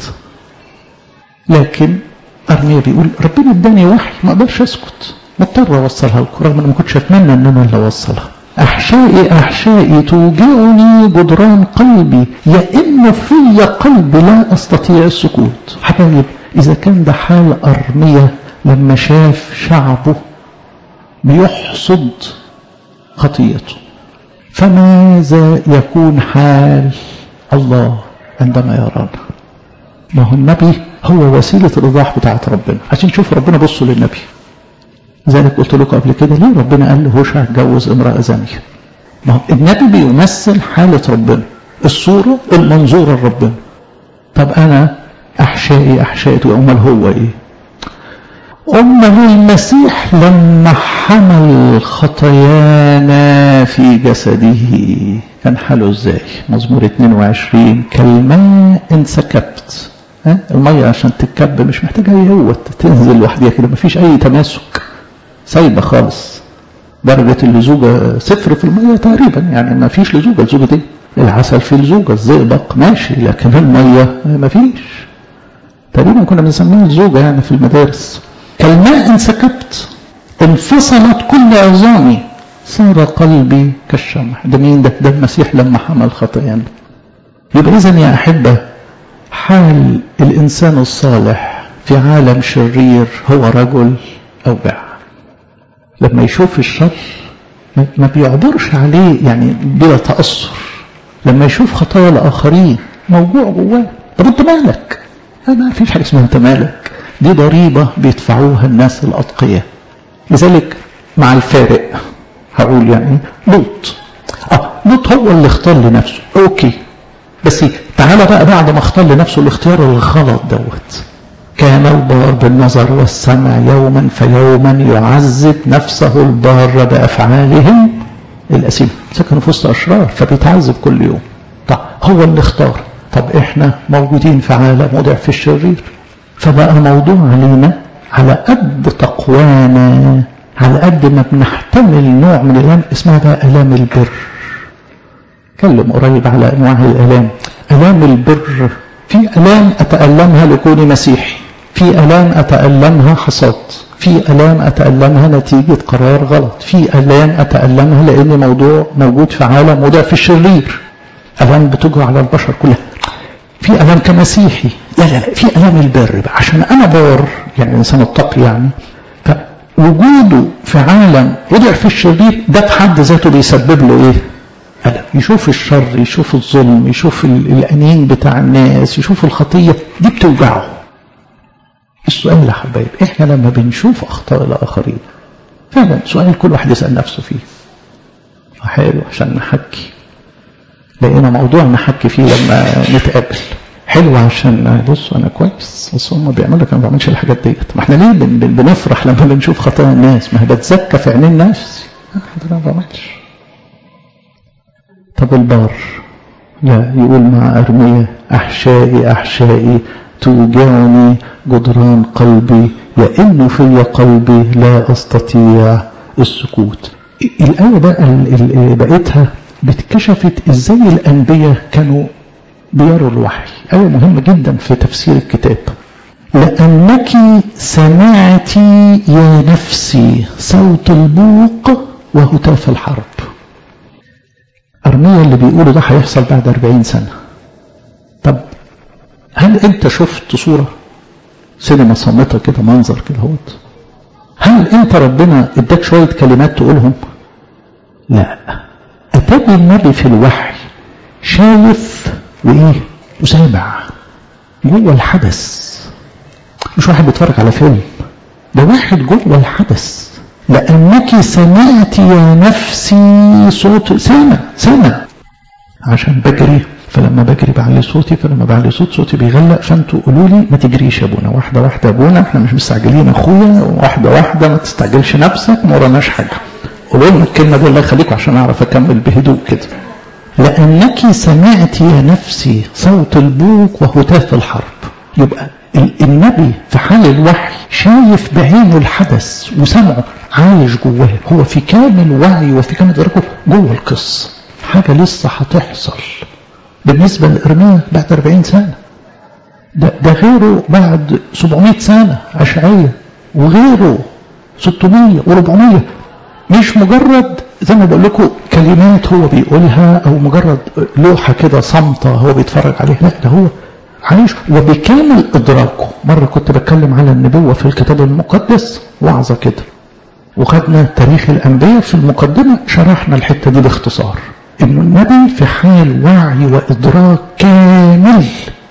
[SPEAKER 1] لكن ارميا بيقول ربنا اداني وحي ما اقدرش اسكت مضطر اوصلها لكم رغم ان ما كنتش اتمنى ان انا اللي اوصلها احشائي احشائي توجعني جدران قلبي يئن في قلبي لا استطيع السكوت حبايب اذا كان ده حال ارميا لما شاف شعبه بيحصد خطيته فماذا يكون حال الله عندما يرانا ما هو النبي هو وسيلة الإيضاح بتاعت ربنا عشان نشوف ربنا بصوا للنبي ذلك قلت لكم قبل كده ليه ربنا قال لهوشع اتجوز امرأة زانية ما هو النبي بيمثل حالة ربنا الصورة المنظورة لربنا طب أنا أحشائي أحشائي أمال هو إيه أمه المسيح لما حمل خطايانا في جسده كان حاله ازاي مزمور 22 كالماء انسكبت ها المية عشان تتكب مش محتاجة هي هو تنزل لوحدها كده مفيش أي تماسك سايبة خالص درجة اللزوجة صفر في المية تقريبا يعني ما فيش لزوجة اللزوجة دي العسل فيه لزوجة الزئبق ماشي لكن المية ما فيش تقريبا كنا بنسميها الزوجة يعني في المدارس كالماء انسكبت انفصلت كل عظامي صار قلبي كالشمع ده مين ده ده المسيح لما حمل خطايانا يبقى اذا يا احبه حال الانسان الصالح في عالم شرير هو رجل او باع لما يشوف الشر ما بيعبرش عليه يعني بلا تاثر لما يشوف خطايا الاخرين موجوع جواه طب انت مالك ما فيش حاجه اسمها انت مالك دي ضريبة بيدفعوها الناس الأتقياء لذلك مع الفارق هقول يعني لوط اه لوط هو اللي اختار لنفسه اوكي بس تعالى بقى بعد ما اختار لنفسه الاختيار الغلط دوت كان البار بالنظر والسمع يوما فيوما يعذب نفسه البار بأفعالهم الأسيم سكنوا في وسط أشرار فبيتعذب كل يوم طب هو اللي اختار طب احنا موجودين في عالم وضع في الشرير فبقى موضوع علينا على قد تقوانا على قد ما بنحتمل نوع من الالام اسمها بقى الام البر اتكلم قريب على انواع الالام الام البر في الام اتالمها لكوني مسيحي في الام اتالمها حصاد في الام اتالمها نتيجه قرار غلط في الام اتالمها لان موضوع موجود في عالم وده في الشرير الام بتجرى على البشر كلها في الام كمسيحي لا لا لا في الام البر بقى عشان انا بار يعني انسان التقي يعني فوجوده في عالم وضع في الشرير ده في حد ذاته بيسبب له ايه؟ ألم يشوف الشر يشوف الظلم يشوف الأنين بتاع الناس يشوف الخطية دي بتوجعه السؤال يا حبايب احنا لما بنشوف أخطاء الآخرين فعلا سؤال كل واحد يسأل نفسه فيه حلو عشان نحكي لقينا موضوع نحكي فيه لما نتقابل حلو عشان بصوا انا كويس بس هم بيعملوا لك انا ما بعملش الحاجات ديت ما احنا ليه بن بنفرح لما بنشوف خطايا الناس ما هي بتزكى في عينين نفسي انا ما بعملش طب البار لا يقول مع أرمية أحشائي أحشائي توجعني جدران قلبي يئن في قلبي لا أستطيع السكوت الآية بقى بقيتها بتكشفت إزاي الأنبياء كانوا بيروا الوحي آية مهمة جدا في تفسير الكتاب لأنك سمعت يا نفسي صوت البوق وهتاف الحرب أرميا اللي بيقوله ده هيحصل بعد 40 سنة طب هل أنت شفت صورة سينما صامتة كده منظر كده هوت هل أنت ربنا اداك شوية كلمات تقولهم لا أتاني النبي في الوحي شايف وإيه وسامع جوه الحدث مش واحد بيتفرج على فيلم ده واحد جوه الحدث لأنك سمعت يا نفسي صوت سامع سامع عشان بجري فلما بجري بعلي صوتي فلما بعلي صوت صوتي بيغلق فانتوا قولوا لي ما تجريش يا ابونا واحده واحده يا ابونا احنا مش مستعجلين اخويا واحده واحده ما تستعجلش نفسك ما وراناش حاجه قولوا لنا الكلمه دي الله يخليكم عشان اعرف اكمل بهدوء كده لانك سمعت يا نفسي صوت البوق وهتاف الحرب يبقى النبي في حال الوحي شايف بعينه الحدث وسمعه عايش جواه هو في كامل وعي وفي كامل درجه جوه القصه حاجه لسه هتحصل بالنسبه لارميا بعد 40 سنه ده, ده غيره بعد 700 سنه اشعيه وغيره 600 و400 مش مجرد زي ما بقول لكم كلمات هو بيقولها او مجرد لوحه كده صامته هو بيتفرج عليها لا ده هو عايش وبكامل ادراكه مره كنت بتكلم على النبوه في الكتاب المقدس وعظه كده وخدنا تاريخ الانبياء في المقدمه شرحنا الحته دي باختصار انه النبي في حال وعي وادراك كامل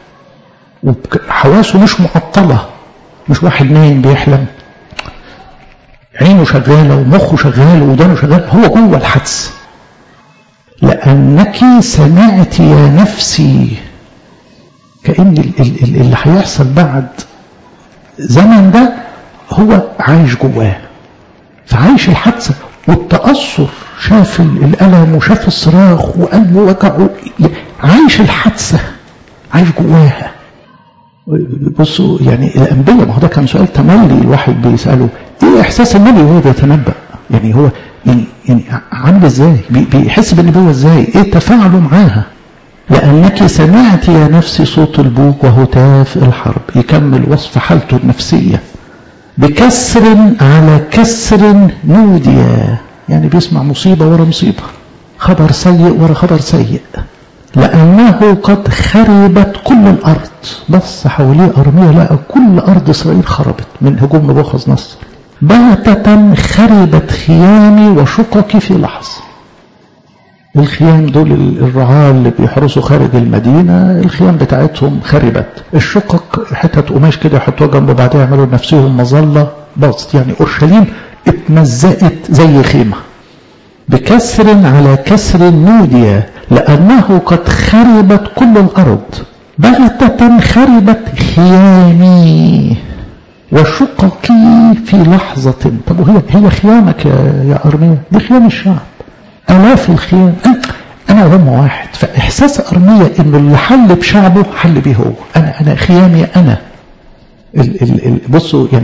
[SPEAKER 1] وحواسه مش معطله مش واحد نايم بيحلم عينه شغاله ومخه شغال ودانه شغال هو جوه الحدث لانك سمعت يا نفسي كأن اللي هيحصل بعد زمن ده هو عايش جواه فعايش الحادثة والتأثر شاف الألم وشاف الصراخ وقلبه وجعه عايش الحادثة عايش جواها بصوا يعني الأنبياء ما هو ده كان سؤال تملي الواحد بيسأله إيه إحساس النبي وهو بيتنبأ يعني هو يعني يعني عامل إزاي بيحس بالنبوة إزاي إيه تفاعله معاها لأنك سمعت يا نفسي صوت البوق وهتاف الحرب يكمل وصف حالته النفسية بكسر على كسر نودي يعني بيسمع مصيبة ورا مصيبة خبر سيء ورا خبر سيء لأنه قد خربت كل الأرض بص حواليه أرمية لقى كل أرض إسرائيل خربت من هجوم نبوخذ نصر باتة خربت خيامي وشققي في لحظة الخيام دول الرعاة اللي بيحرسوا خارج المدينة الخيام بتاعتهم خربت الشقق حتت قماش كده يحطوها جنب بعضها يعملوا لنفسهم مظلة باظت يعني أورشليم اتمزقت زي خيمة بكسر على كسر نودي لأنه قد خربت كل الأرض بغتة خربت خيامي وشققي في لحظة طب وهي هي خيامك يا, يا أرميا دي خيام الشعب آلاف الخيام أنا وهم واحد فإحساس أرمية إنه اللي حل بشعبه حل بيه هو أنا أنا خيامي أنا ال ال ال بصوا يعني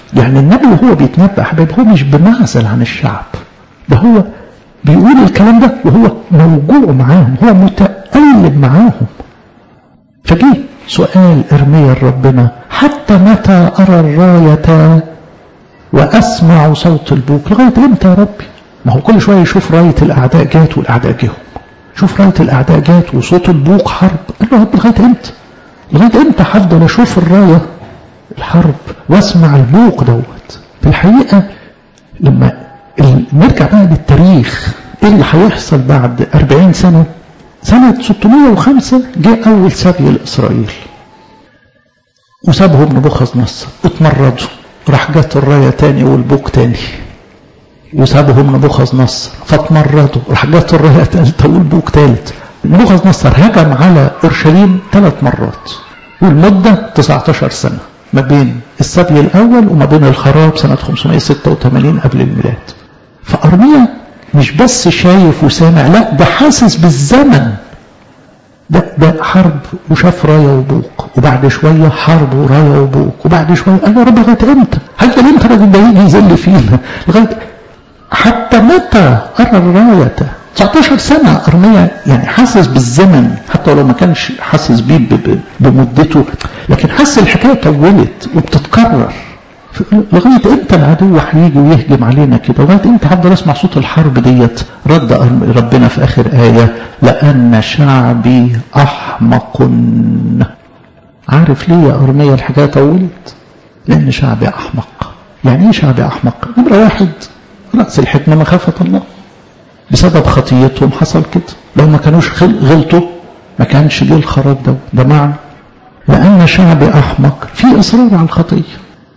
[SPEAKER 1] يعني النبي وهو بيتنبأ حبايب هو مش بمعزل عن الشعب ده هو بيقول الكلام ده وهو موجوع معاهم هو متألم معاهم فجه سؤال ارميا ربنا حتى متى أرى الراية وأسمع صوت البوق لغاية امتى يا ربي ما هو كل شوية يشوف راية الأعداء جات والأعداء جهم شوف راية الأعداء جات وصوت البوق حرب قال له يا رب لغاية امتى لغاية امتى هفضل أشوف الراية الحرب واسمع البوق دوت في الحقيقة لما نرجع بقى للتاريخ ايه اللي هيحصل بعد 40 سنة سنة 605 جاء أول سبي لإسرائيل وسابهم نبوخذ نصر اتمردوا راح جت الراية تاني والبوق تاني وسابهم نبوخذ نصر فاتمردوا راح جت الراية تالتة والبوق تالت نبوخذ نصر هجم على أورشليم ثلاث مرات والمدة 19 سنة ما بين السبي الأول وما بين الخراب سنة 586 قبل الميلاد فأرميا مش بس شايف وسامع لا ده حاسس بالزمن ده ده حرب وشاف رايه وبوق وبعد شويه حرب ورايه وبوق وبعد شويه قال يا رب لغايه امتى؟ هل امتى الراجل ده يجي يذل فينا؟ لغايه حتى متى ارى الرايه 19 سنه ارميا يعني حاسس بالزمن حتى لو ما كانش حاسس بيه بمدته لكن حاسس الحكايه طولت وبتتكرر لغاية امتى العدو هيجي ويهجم علينا كده لغاية امتى هفضل اسمع صوت الحرب ديت رد ربنا في اخر آية لأن شعبي أحمق عارف ليه يا أرمية الحكاية طولت لأن شعبي أحمق يعني ايه شعبي أحمق نمرة واحد رأس الحكمة مخافة الله بسبب خطيتهم حصل كده لو ما كانوش غلطوا ما كانش جه الخراب ده ده معنى لأن شعبي أحمق في إصرار على الخطية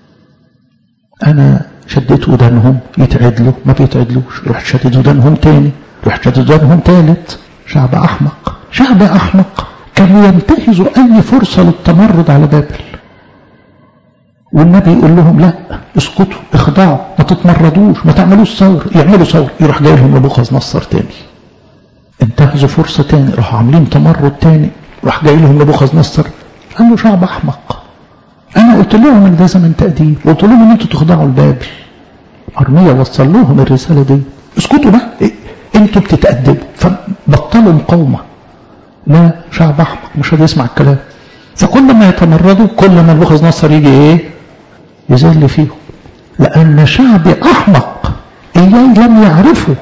[SPEAKER 1] انا شديت ودانهم يتعدلوا ما بيتعدلوش رحت شديد ودانهم تاني رحت شديد ودانهم تالت شعب احمق شعب احمق كانوا ينتهزوا اي فرصه للتمرد على بابل والنبي يقول لهم لا اسكتوا اخضعوا ما تتمردوش ما تعملوش ثور يعملوا ثور يروح جاي لهم نبوخذ نصر تاني انتهزوا فرصه تاني راحوا عاملين تمرد تاني راح جاي لهم نبوخذ نصر قال له شعب احمق انا قلت لهم ان ده زمن تأديب وقلت لهم ان انتوا تخضعوا لبابل ارميا وصل لهم الرسالة دي اسكتوا بقى إيه؟ انتوا بتتأدبوا فبطلوا مقاومة لا شعب احمق مش هيسمع الكلام فكل ما يتمردوا كل ما نبوخذ نصر يجي ايه يذل فيهم لان شعبي احمق اياي لم يعرفوا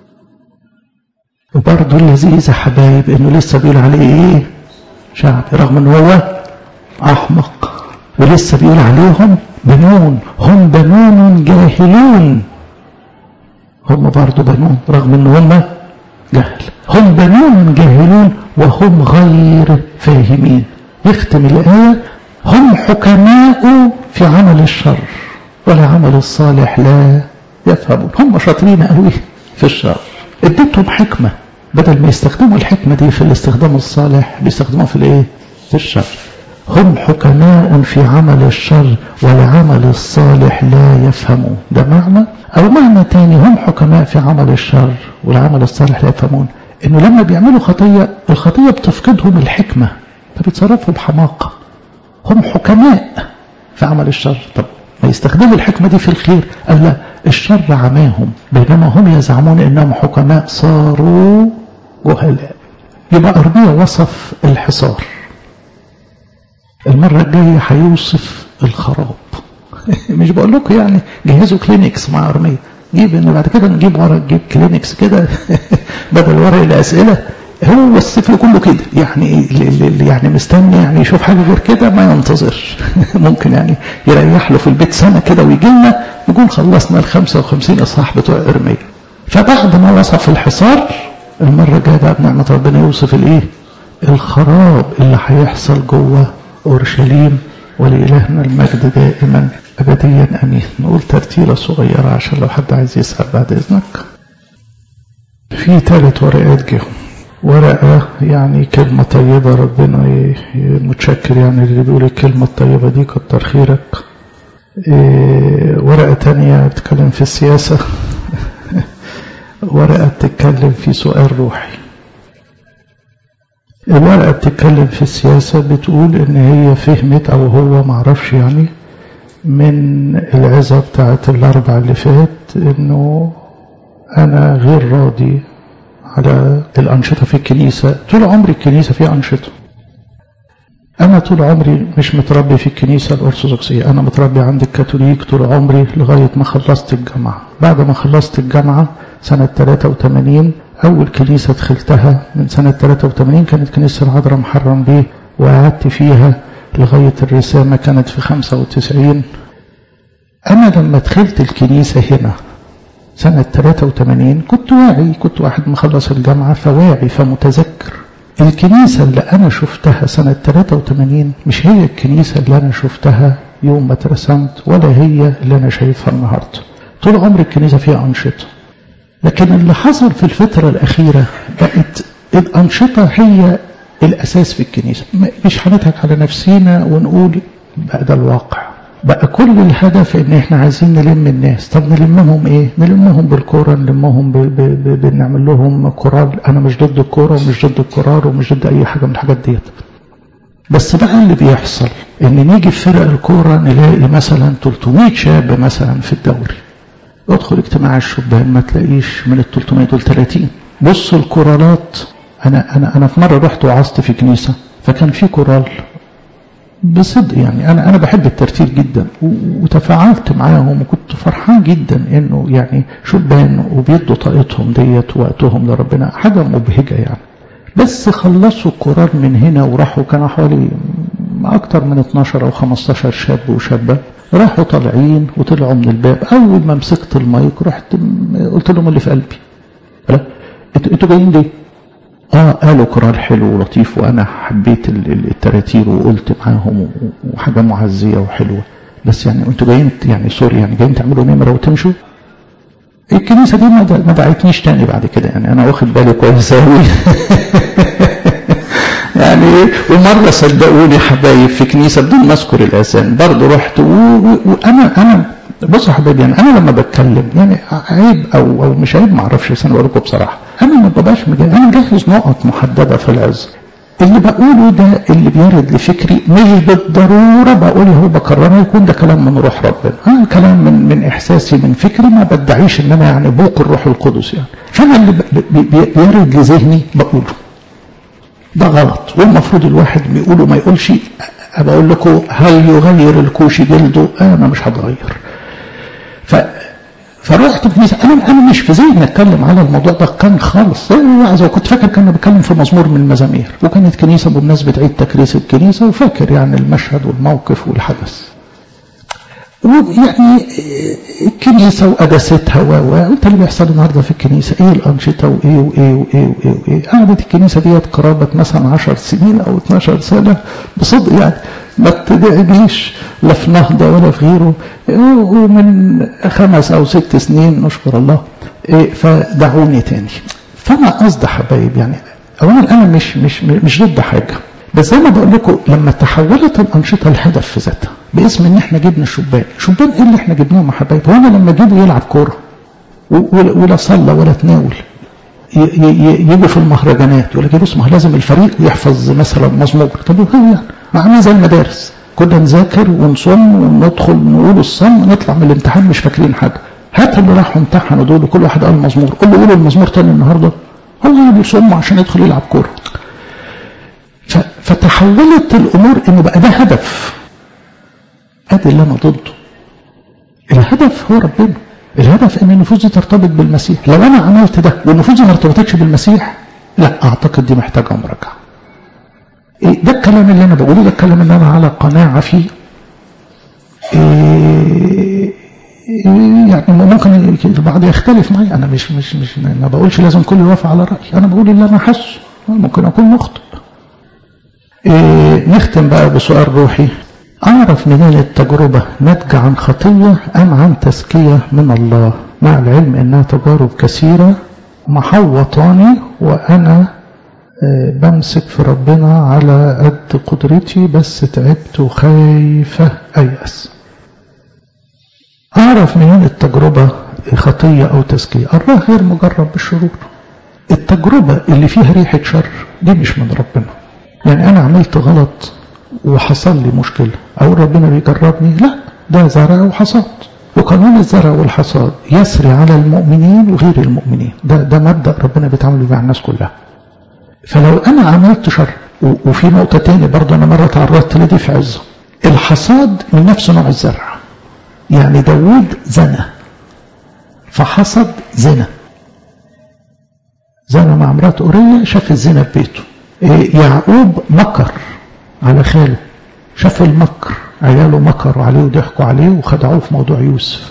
[SPEAKER 1] وبرضه اللذيذ يا حبايب انه لسه بيقول عليه ايه شعبي رغم ان هو احمق ولسه بيقول عليهم بنون هم بنون جاهلون هم برضو بنون رغم ان هم جهل هم بنون جاهلون وهم غير فاهمين يختم الآية هم حكماء في عمل الشر ولا عمل الصالح لا يفهمون هم شاطرين قوي في الشر اديتهم حكمة بدل ما يستخدموا الحكمة دي في الاستخدام الصالح بيستخدموها في الايه في الشر هم حكماء في عمل الشر والعمل الصالح لا يفهمون ده معنى أو معنى تاني هم حكماء في عمل الشر والعمل الصالح لا يفهمون إنه لما بيعملوا خطية الخطية بتفقدهم الحكمة فبيتصرفوا بحماقة هم حكماء في عمل الشر طب ما يستخدموا الحكمة دي في الخير قال لا الشر عماهم بينما هم يزعمون إنهم حكماء صاروا جهلاء يبقى أرميا وصف الحصار المرة الجاية هيوصف الخراب مش بقول لكم يعني جهزوا كلينكس مع أرمية جيب ان بعد كده نجيب ورق نجيب كلينكس كده بدل ورق الأسئلة هو السفر كله كده يعني اللي يعني مستني يعني يشوف حاجة غير كده ما ينتظرش ممكن يعني يريح له في البيت سنة كده ويجي لنا نقول خلصنا ال 55 إصحاح بتوع إرمية فبعد ما وصف الحصار المرة الجاية بقى بنعمة ربنا يوصف الإيه؟ الخراب اللي هيحصل جوه أورشليم ولإلهنا المجد دائما أبديا أمين نقول ترتيلة صغيرة عشان لو حد عايز يسأل بعد إذنك في ثلاث ورقات جه ورقة يعني كلمة طيبة ربنا متشكر يعني اللي بيقول الكلمة الطيبة دي كتر خيرك إيه ورقة تانية بتتكلم في السياسة ورقة بتتكلم في سؤال روحي الورقة بتتكلم في السياسة بتقول ان هي فهمت او هو معرفش يعني من العظة بتاعت الأربع اللي فات إنه أنا غير راضي على الأنشطة في الكنيسة طول عمري الكنيسة فيها أنشطة أنا طول عمري مش متربي في الكنيسة الأرثوذكسية أنا متربي عند الكاثوليك طول عمري لغاية ما خلصت الجامعة بعد ما خلصت الجامعة سنة 83 أول كنيسة دخلتها من سنة 83 كانت كنيسة العذراء محرم بيه وقعدت فيها لغاية الرسامة كانت في 95 أنا لما دخلت الكنيسة هنا سنة 83 كنت واعي كنت واحد مخلص الجامعة فواعي فمتذكر الكنيسة اللي أنا شفتها سنة 83 مش هي الكنيسة اللي أنا شفتها يوم ما اترسمت ولا هي اللي أنا شايفها النهاردة طول عمري الكنيسة فيها أنشطة لكن اللي حصل في الفترة الأخيرة بقت الأنشطة هي الأساس في الكنيسة مش هنضحك على نفسينا ونقول بقى ده الواقع بقى كل الهدف ان احنا عايزين نلم الناس طب نلمهم ايه نلمهم بالكورة نلمهم بنعمل لهم كورال انا مش ضد الكورة ومش ضد الكورال ومش ضد اي حاجة من الحاجات ديت بس بقى اللي بيحصل ان نيجي في فرق الكورة نلاقي مثلا 300 شاب مثلا في الدوري ادخل اجتماع الشبان ما تلاقيش من ال 300 دول 30 بص الكورالات انا انا انا في مره رحت وعظت في كنيسه فكان في كورال بصدق يعني انا انا بحب الترتيل جدا وتفاعلت معاهم وكنت فرحان جدا انه يعني شبان وبيدوا طاقتهم ديت وقتهم لربنا حاجه مبهجه يعني بس خلصوا الكورال من هنا وراحوا كانوا حوالي اكتر من 12 او 15 شاب وشابه راحوا طالعين وطلعوا من الباب اول ما مسكت المايك رحت قلت لهم اللي في قلبي لا انتوا جايين ليه اه قالوا قرار حلو ولطيف وانا حبيت التراتير وقلت معاهم وحاجه معزيه وحلوه بس يعني انتوا جايين يعني سوري يعني جايين تعملوا نمره وتمشوا الكنيسه دي ما دعتنيش تاني بعد كده يعني انا واخد بالي كويس قوي يعني ومره صدقوني حبايب في كنيسه بدون ما اذكر الاسامي برضه رحت وانا انا بصوا يا حبايبي يعني انا لما بتكلم يعني عيب او او مش عيب ما اعرفش بس انا بقول لكم بصراحه انا ما ببقاش مجهز انا مجهز نقط محدده في العظه اللي بقوله ده اللي بيرد لفكري مش بالضروره بقوله بكرره يكون ده كلام من روح ربنا انا كلام من من احساسي من فكري ما بدعيش ان انا يعني بوق الروح القدس يعني فانا اللي بيرد لذهني بقوله ده غلط والمفروض الواحد بيقوله ما يقولش بقول لكم هل يغير الكوش جلده انا مش هتغير ف فرحت الكنيسه انا انا مش في ذهني اتكلم على الموضوع ده كان خالص اذا كنت فاكر كنا بتكلم في مزمور من المزامير وكانت كنيسه بمناسبه عيد تكريس الكنيسه وفاكر يعني المشهد والموقف والحدث ويعني الكنيسة وقداستها و وانت اللي بيحصل النهارده في الكنيسة ايه الأنشطة وايه وايه وايه وايه وايه قعدت الكنيسة ديت قرابة مثلا 10 سنين أو 12 سنة بصدق يعني ما ابتدعنيش لا في نهضة ولا في غيره ومن خمس أو ست سنين نشكر الله إيه فدعوني تاني فأنا قصدي حبايب يعني أولا أنا مش مش مش ضد حاجة بس زي ما بقول لكم لما تحولت الأنشطة لهدف في ذاتها باسم ان احنا جبنا شبان شبان ايه اللي احنا جبناهم يا حبايبي هو انا لما اجيبه يلعب كوره ولا صلى ولا تناول يجوا في المهرجانات يقول لك بص ما لازم الفريق يحفظ مثلا مزمور طب هو يعني عامل زي المدارس كنا نذاكر ونصم وندخل نقول الصم نطلع من الامتحان مش فاكرين حاجه هات اللي راحوا امتحنوا دول كل واحد قال مزمور قول له قول المزمور تاني النهارده هو اللي بيصم عشان يدخل يلعب كوره فتحولت الامور انه بقى ده هدف ادي اللي انا ضده الهدف هو ربنا الهدف ان النفوس دي ترتبط بالمسيح لو انا عملت ده والنفوس دي ما ارتبطتش بالمسيح لا اعتقد دي محتاجه مراجعه إيه ده الكلام اللي انا بقوله ده الكلام اللي انا على قناعه فيه إيه يعني ممكن البعض يختلف معي انا مش مش مش ما بقولش لازم كل يوافق على رايي انا بقول اللي انا حاسه ممكن اكون مخطئ إيه نختم بقى بسؤال روحي أعرف منين التجربة ناتجة عن خطية أم عن تزكية من الله مع العلم أنها تجارب كثيرة محوطاني وأنا بمسك في ربنا على قد قدرتي بس تعبت وخايفة أيأس أعرف منين التجربة خطية أو تزكية الله غير مجرب بالشرور التجربة اللي فيها ريحة شر دي مش من ربنا يعني أنا عملت غلط وحصل لي مشكلة أو ربنا بيجربني لا ده زرع وحصاد وقانون الزرع والحصاد يسري على المؤمنين وغير المؤمنين ده ده مبدا ربنا بيتعامل مع الناس كلها فلو انا عملت شر وفي نقطه تاني برضه انا مره تعرضت لدي في عزه الحصاد من نفس نوع الزرع يعني داوود زنى فحصد زنا زنى مع مرات أورية شاف الزنا في بيته إيه يعقوب مكر على خاله شاف المكر عياله مكروا عليه وضحكوا عليه وخدعوه في موضوع يوسف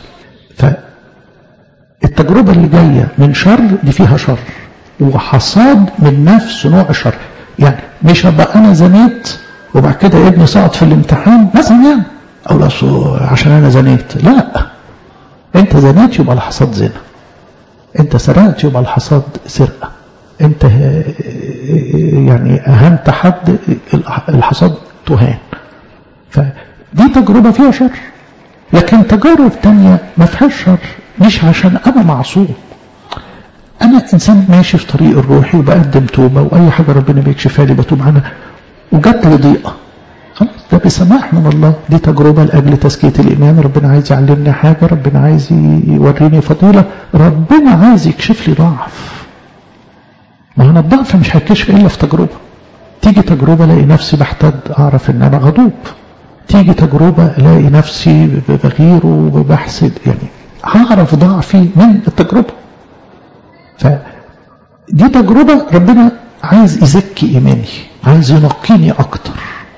[SPEAKER 1] فالتجربة اللي جاية من شر دي فيها شر وحصاد من نفس نوع الشر يعني مش هبقى أنا زنيت وبعد كده ابني سقط في الامتحان مثلا يعني أو لا عشان أنا زنيت لا أنت زنيت يبقى الحصاد زنا أنت سرقت يبقى الحصاد سرقة أنت يعني أهنت حد الحصاد تهان فدي تجربة فيها شر لكن تجارب تانية ما فيهاش شر مش عشان أنا معصوم أنا إنسان ماشي في طريق الروحي وبقدم توبة وأي حاجة ربنا بيكشفها لي بتوب عنها وجت لي ضيقة خلاص ده بسماح من الله دي تجربة لأجل تزكية الإيمان ربنا عايز يعلمني حاجة ربنا عايز يوريني فضيلة ربنا عايز يكشف لي ضعف ما أنا الضعف مش هيكشف إلا في تجربة تيجي تجربة الاقي نفسي بحتد أعرف إن أنا غضوب تيجي تجربة الاقي نفسي بغير وبحسد يعني هعرف ضعفي من التجربة فدي تجربة ربنا عايز يزكي إيماني عايز ينقيني أكتر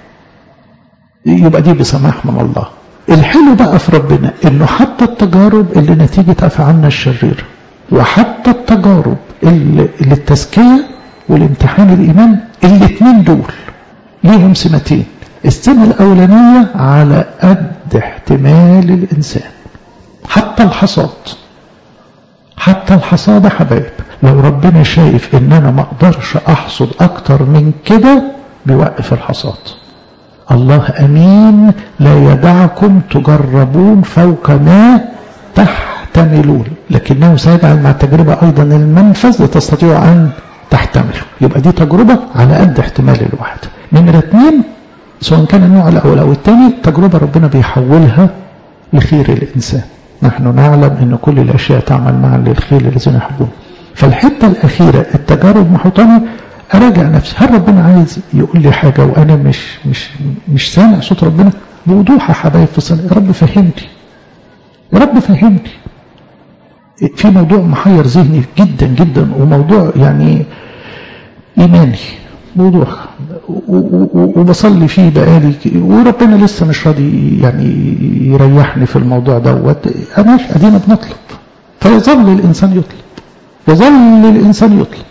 [SPEAKER 1] يبقى دي بسماح من الله الحلو بقى في ربنا انه حتى التجارب اللي نتيجة افعالنا الشريرة وحتى التجارب اللي للتزكية والامتحان الايمان الاثنين دول ليهم سمتين السمة الاولانية على قد احتمال الانسان حتى الحصاد حتى الحصاد حبايب لو ربنا شايف ان انا ما اقدرش احصد اكتر من كده بيوقف الحصاد الله أمين لا يدعكم تجربون فوق ما تحتملون لكنه سيجعل مع التجربة أيضا المنفذ لتستطيع أن تحتمله يبقى دي تجربة على قد احتمال الواحد نمرة اثنين سواء كان النوع الأول أو الثاني تجربة ربنا بيحولها لخير الإنسان نحن نعلم أن كل الأشياء تعمل معا للخير الذين يحبون فالحتة الأخيرة التجارب محيطاني أراجع نفسي هل ربنا عايز يقول لي حاجة وأنا مش مش مش سامع صوت ربنا بوضوح يا حبايب في الصلاة يا رب فهمني يا رب فهمني في موضوع محير ذهني جدا جدا وموضوع يعني إيماني موضوع وبصلي فيه بقالي وربنا لسه مش راضي يعني يريحني في الموضوع دوت أنا أدينا بنطلب فيظل الإنسان يطلب يظل الإنسان يطلب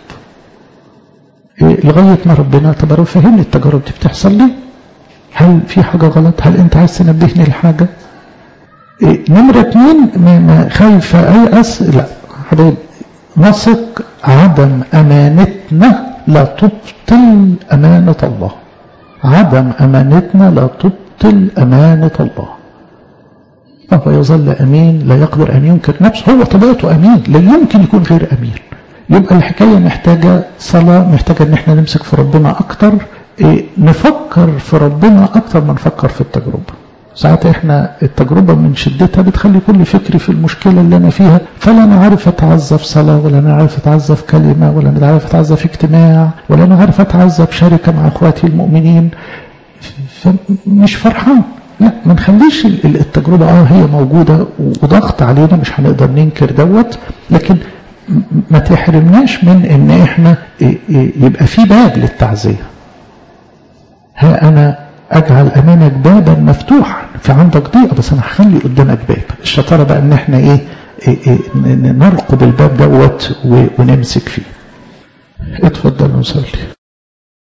[SPEAKER 1] لغاية ما ربنا تبارك فهمني التجارب دي بتحصل لي هل في حاجة غلط هل انت عايز تنبهني لحاجة إيه نمرة اتنين ما خايف أيأس لا حبيب نثق عدم أمانتنا لا تبطل أمانة الله عدم أمانتنا لا تبطل أمانة الله فهو يظل أمين لا يقدر أن ينكر نفسه هو طبيعته أمين لا يمكن يكون غير أمين يبقى الحكاية محتاجة صلاة محتاجة ان احنا نمسك في ربنا اكتر إيه نفكر في ربنا اكتر ما نفكر في التجربة ساعات احنا التجربة من شدتها بتخلي كل فكري في المشكلة اللي انا فيها فلا انا عارف اتعزى في صلاة ولا انا عارف اتعزى في كلمة ولا انا عارف اتعزى في اجتماع ولا انا عارف اتعزى بشركة مع اخواتي المؤمنين فمش فرحان لا ما نخليش التجربة اه هي موجودة وضغط علينا مش هنقدر ننكر دوت لكن ما تحرمناش من ان احنا يبقى في باب للتعزية ها انا اجعل امامك بابا مفتوحا في عندك ضيقة بس انا هخلي قدامك باب الشطارة بقى ان احنا ايه, إيه, إيه نرقب الباب دوت ونمسك فيه اتفضل نصلي